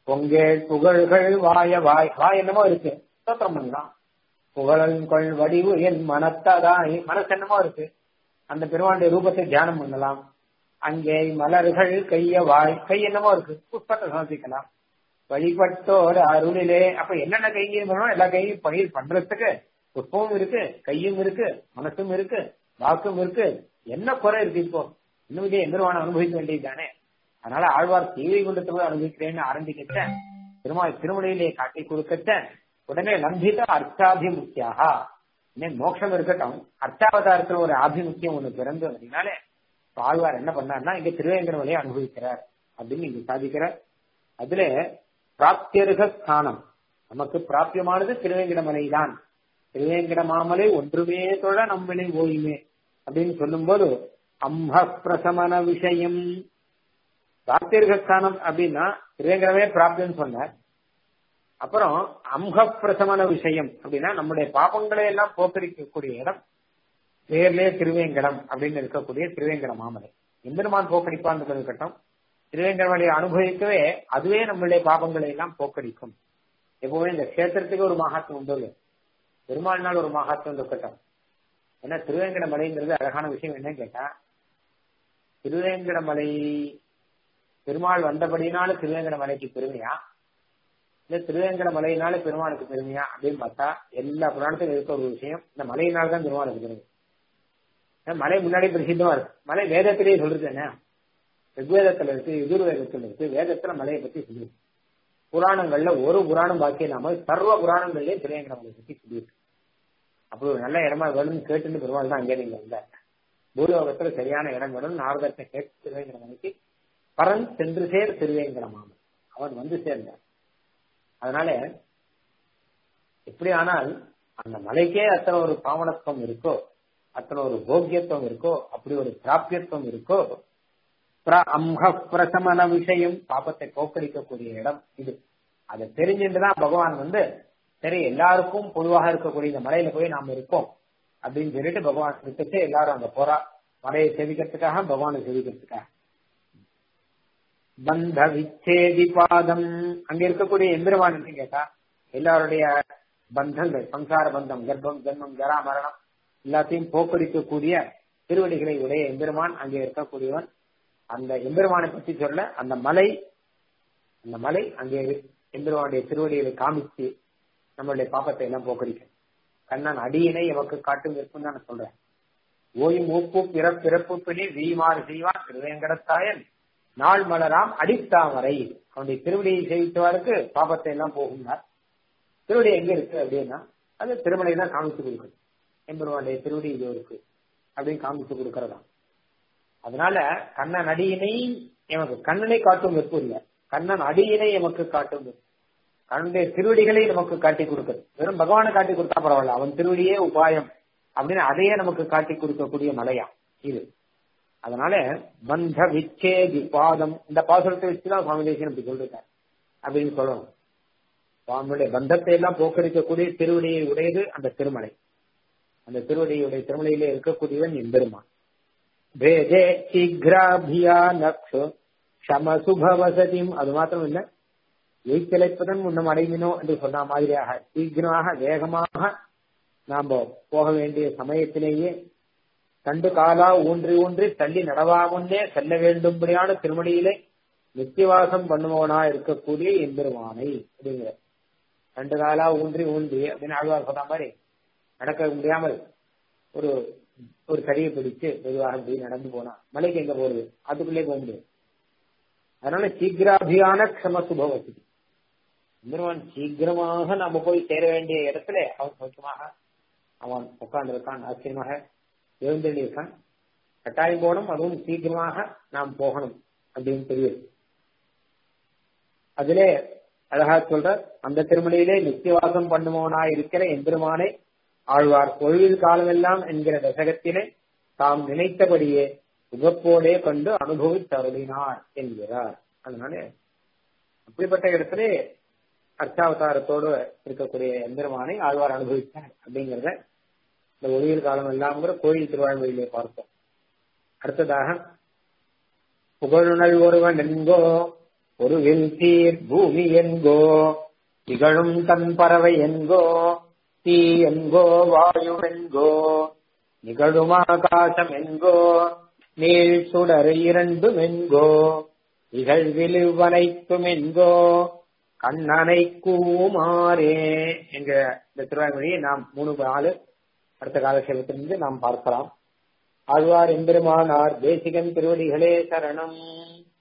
பொங்கேள் புகழ்கள் வாய வாய் வாய் என்னமோ இருக்கு ஸ்தோத்திரம் பண்ணலாம் புகழன்கொள் வடிவு என் மனத்ததாய் மனசு என்னமோ இருக்கு அந்த பெருமாளுடைய ரூபத்தை தியானம் பண்ணலாம் அங்கே மலர்கள் கைய வாய் கை என்னமோ இருக்கு புஷ்பத்தை சமர்ப்பிக்கலாம் வழிபட்டோர் அருளிலே அப்ப என்னென்ன கையும் பண்ணணும் எல்லா கையும் பயிர் பண்றதுக்கு புஷ்பமும் இருக்கு கையும் இருக்கு மனசும் இருக்கு வாக்கும் இருக்கு என்ன குறை இருக்கு இப்போ இன்னும் இதே எந்திரவான அனுபவிக்க வேண்டியது தானே அதனால ஆழ்வார் தீவை கொண்டு போய் அனுபவிக்கிறேன்னு ஆரம்பிக்கச்ச திருமால் திருமலையிலே காட்டி கொடுக்கச்ச உடனே லம்பித அர்த்தாபிமுக்கியாக இன்னும் மோட்சம் இருக்கட்டும் அர்த்தாவதாரத்துல ஒரு ஆபிமுக்கியம் ஒண்ணு பிறந்து அப்படின்னாலே ஆழ்வார் என்ன பண்ணார்னா இங்க திருவேங்கடமலையை அனுபவிக்கிறார் அப்படின்னு இங்க சாதிக்கிறார் அதுல பிராப்தியர்க ஸ்தானம் நமக்கு பிராபியமானது திருவேங்கடமலை தான் திருவேங்கட மாமலை ஒன்றுமே தொழ நம்மளை ஓயுமே அப்படின்னு சொல்லும்போது அம்ப பிரசமன விஷயம் பிராப்தியர்க ஸ்தானம் அப்படின்னா திருவேங்கடமே பிராப்தியம் சொன்னார் அப்புறம் அம்ஹ பிரசமன விஷயம் அப்படின்னா நம்முடைய பாபங்களை எல்லாம் போக்கடிக்கக்கூடிய இடம் பேர்லயே திருவேங்கடம் அப்படின்னு இருக்கக்கூடிய திருவேங்கட மாமலை எம்பெருமான் போக்கடிப்பான் இருக்கட்டும் திருவேங்கடமலையை அனுபவிக்கவே அதுவே நம்மளுடைய பாபங்களை எல்லாம் போக்கடிக்கும் எப்பவுமே இந்த கஷேத்திரத்துக்கு ஒரு மகாத்மம் உண்டு பெருமாள் நாள் ஒரு மகாத்மம் இருக்கட்டும் ஏன்னா திருவேங்கட மலைங்கிறது அழகான விஷயம் என்னன்னு கேட்டா திருவேங்கட மலை பெருமாள் வந்தபடினால திருவேங்கட மலைக்கு பெருமையா இல்ல திருவேங்கட மலையினால பெருமாளுக்கு பெருமையா அப்படின்னு பார்த்தா எல்லா புராணத்திலும் இருக்க ஒரு விஷயம் இந்த மலையினால தான் பெருமாளுக்கு பெருமை மலை முன்னாடி பிரசித்தமா இருக்கு மலை வேதத்திலேயே சொல்றது என்ன ரிக்வேதத்துல இருக்கு எதிர்வேதத்துல இருக்கு வேதத்துல மலையை பத்தி சொல்லி புராணங்கள்ல ஒரு புராணம் பாக்கி இல்லாம சர்வ புராணங்கள்லயே திருவேங்கட மலையை பத்தி சொல்லியிருக்கு அப்படி ஒரு நல்ல இடமா வேணும்னு கேட்டுன்னு பெருமாள் தான் அங்கே நீங்க வந்த பூலோகத்துல சரியான இடம் வேணும் நாரதத்தை கேட்டு திருவேங்கட மலைக்கு பரன் சென்று சேர் திருவேங்கட மாமன் அவன் வந்து சேர்ந்தார் அதனால எப்படி ஆனால் அந்த மலைக்கே அத்தனை ஒரு பாவனத்துவம் இருக்கோ அத்தனை ஒரு போக்கியத்துவம் இருக்கோ அப்படி ஒரு பிராபியத்துவம் இருக்கோ அம்ஹ பிரசமன விஷயம் பாப்பத்தை போக்கடிக்கக்கூடிய இடம் இது அதை தெரிஞ்சுட்டுதான் பகவான் வந்து சரி எல்லாருக்கும் பொதுவாக இருக்கக்கூடிய இந்த மலையில போய் நாம இருக்கோம் அப்படின்னு சொல்லிட்டு பகவான் கிட்டே எல்லாரும் அங்க போறா மலையை செவிக்கிறதுக்காக பகவானை செவிக்கிறதுக்காக பந்த விச்சேதி பாதம் அங்க இருக்கக்கூடிய எம்பெருமான் கேட்டா எல்லாருடைய பந்தங்கள் சம்சார பந்தம் கர்ப்பம் ஜென்மம் ஜரா மரணம் எல்லாத்தையும் போக்கடிக்கக்கூடிய திருவடிகளை உடைய எம்பெருமான் அங்கே இருக்கக்கூடியவன் அந்த எம்பெருமானை பற்றி சொல்ல அந்த மலை அந்த மலை அங்கே எம்பெருமானுடைய திருவடிகளை காமிச்சு நம்மளுடைய பாப்பத்தை எல்லாம் போக்கடிக்கும் கண்ணன் அடியினை எமக்கு காட்டும் இருக்கும் தான் நான் சொல்றேன் ஓயும் மூப்பு பிறப்பிறப்பு பிடி வீமாறு செய்வான் திருவேங்கடத்தாயன் நாள் மலராம் அடித்தாமரை அவனுடைய திருவடியை செய்வித்தவாருக்கு பாபத்தை எல்லாம் போகும்னார் திருவடி எங்க இருக்கு அப்படின்னா அது திருமலை தான் காமிச்சு கொடுக்குது எம்பெருமானுடைய திருவடி இது இருக்கு அப்படின்னு காமிச்சு கொடுக்கறதா அதனால கண்ணன் அடியினை எமக்கு கண்ணனை காட்டும் வெப்பு இல்லை கண்ணன் அடியினை எமக்கு காட்டும் கண்ணுடைய திருவடிகளை நமக்கு காட்டி கொடுக்குது வெறும் பகவானை காட்டி கொடுத்தா பரவாயில்ல அவன் திருவடியே உபாயம் அப்படின்னு அதையே நமக்கு காட்டி கொடுக்கக்கூடிய மலையா இது அதனால பந்த விச்சேதி பாதம் இந்த பாசுரத்தை வச்சுதான் சுவாமி தேசியம் அப்படி சொல்லிருக்காரு அப்படின்னு சொல்லணும் சுவாமியுடைய பந்தத்தை எல்லாம் போக்கடிக்கக்கூடிய திருவடியை உடையது அந்த திருமலை அந்த திருவடியுடைய திருமலையிலே இருக்கக்கூடியவன் எம்பெருமான் பேதே சீக்கிராபியா நக்ஷு சமசுபவசதியும் அது மாத்திரம் இல்ல எய்த்தலைப்பதன் முன்னம் அடைவினோ என்று சொன்ன மாதிரியாக சீக்கிரமாக வேகமாக நாம் போக வேண்டிய சமயத்திலேயே கண்டு காலா ஊன்றி ஊன்றி தள்ளி நடவாமுன்னே செல்ல வேண்டும்படியான திருமணியிலே நித்தியவாசம் பண்ணுபவனா இருக்கக்கூடிய எம்பெருமானை அப்படிங்கிற ரெண்டு காலா ஊன்றி ஊன்றி அப்படின்னு ஆழ்வார் சொன்ன மாதிரி நடக்க முடியாமல் ஒரு ஒரு கரியை பிடிச்சு மெதுவாக இப்படி நடந்து போனா மலைக்கு எங்க போறது அதுக்குள்ளே போக முடியும் அதனால சீக்கிராபியான க்ஷம சுபவசி எம்பெருமான் சீக்கிரமாக நம்ம போய் சேர வேண்டிய இடத்துல அவன் சௌக்கியமாக அவன் உட்கார்ந்து இருக்கான் ஆச்சரியமாக எழுந்தெழி இருக்கான் கட்டாயம் போகணும் அதுவும் சீக்கிரமாக நாம் போகணும் அப்படின்னு தெரியுது அதிலே அழகா சொல்ற அந்த திருமலையிலே நித்தியவாசம் பண்ணுமவனா இருக்கிற எம்பெருமானை ஆழ்வார் பொழுது காலமெல்லாம் என்கிற தசகத்திலே தாம் நினைத்தபடியே உகப்போடே கண்டு அனுபவித்தருளினார் என்கிறார் அதனால அப்படிப்பட்ட இடத்திலே அர்ச்சாவதாரத்தோடு இருக்கக்கூடிய எம்பெருமானை ஆழ்வார் அனுபவித்தார் அப்படிங்கிறத இந்த ஒளியில் காலம் எல்லாம்ங்கிற கோயில் திருவாழ்மொழியிலே பார்த்தோம் அடுத்ததாக புகழுணல் ஒருவன் என்கோ ஒரு சீர் பூமி என்கோ திகழும் தன் பறவை என்கோ தீ என்கோ வாயு என்கோ நிகழும் ஆகாசம் என்கோ நீள் சுடர் இரண்டும் என்கோ இகழ்விழுவனைத்தும் என்கோ கண்ணனை கூமாரே என்கிற இந்த திருவாய்மொழியை நாம் மூணு நாலு அடுத்த காலசேபத்திலிருந்து நாம் பார்க்கலாம் ஆழ்வார் எம்பெருமானார் தேசிகன் திருவடிகளே சரணம்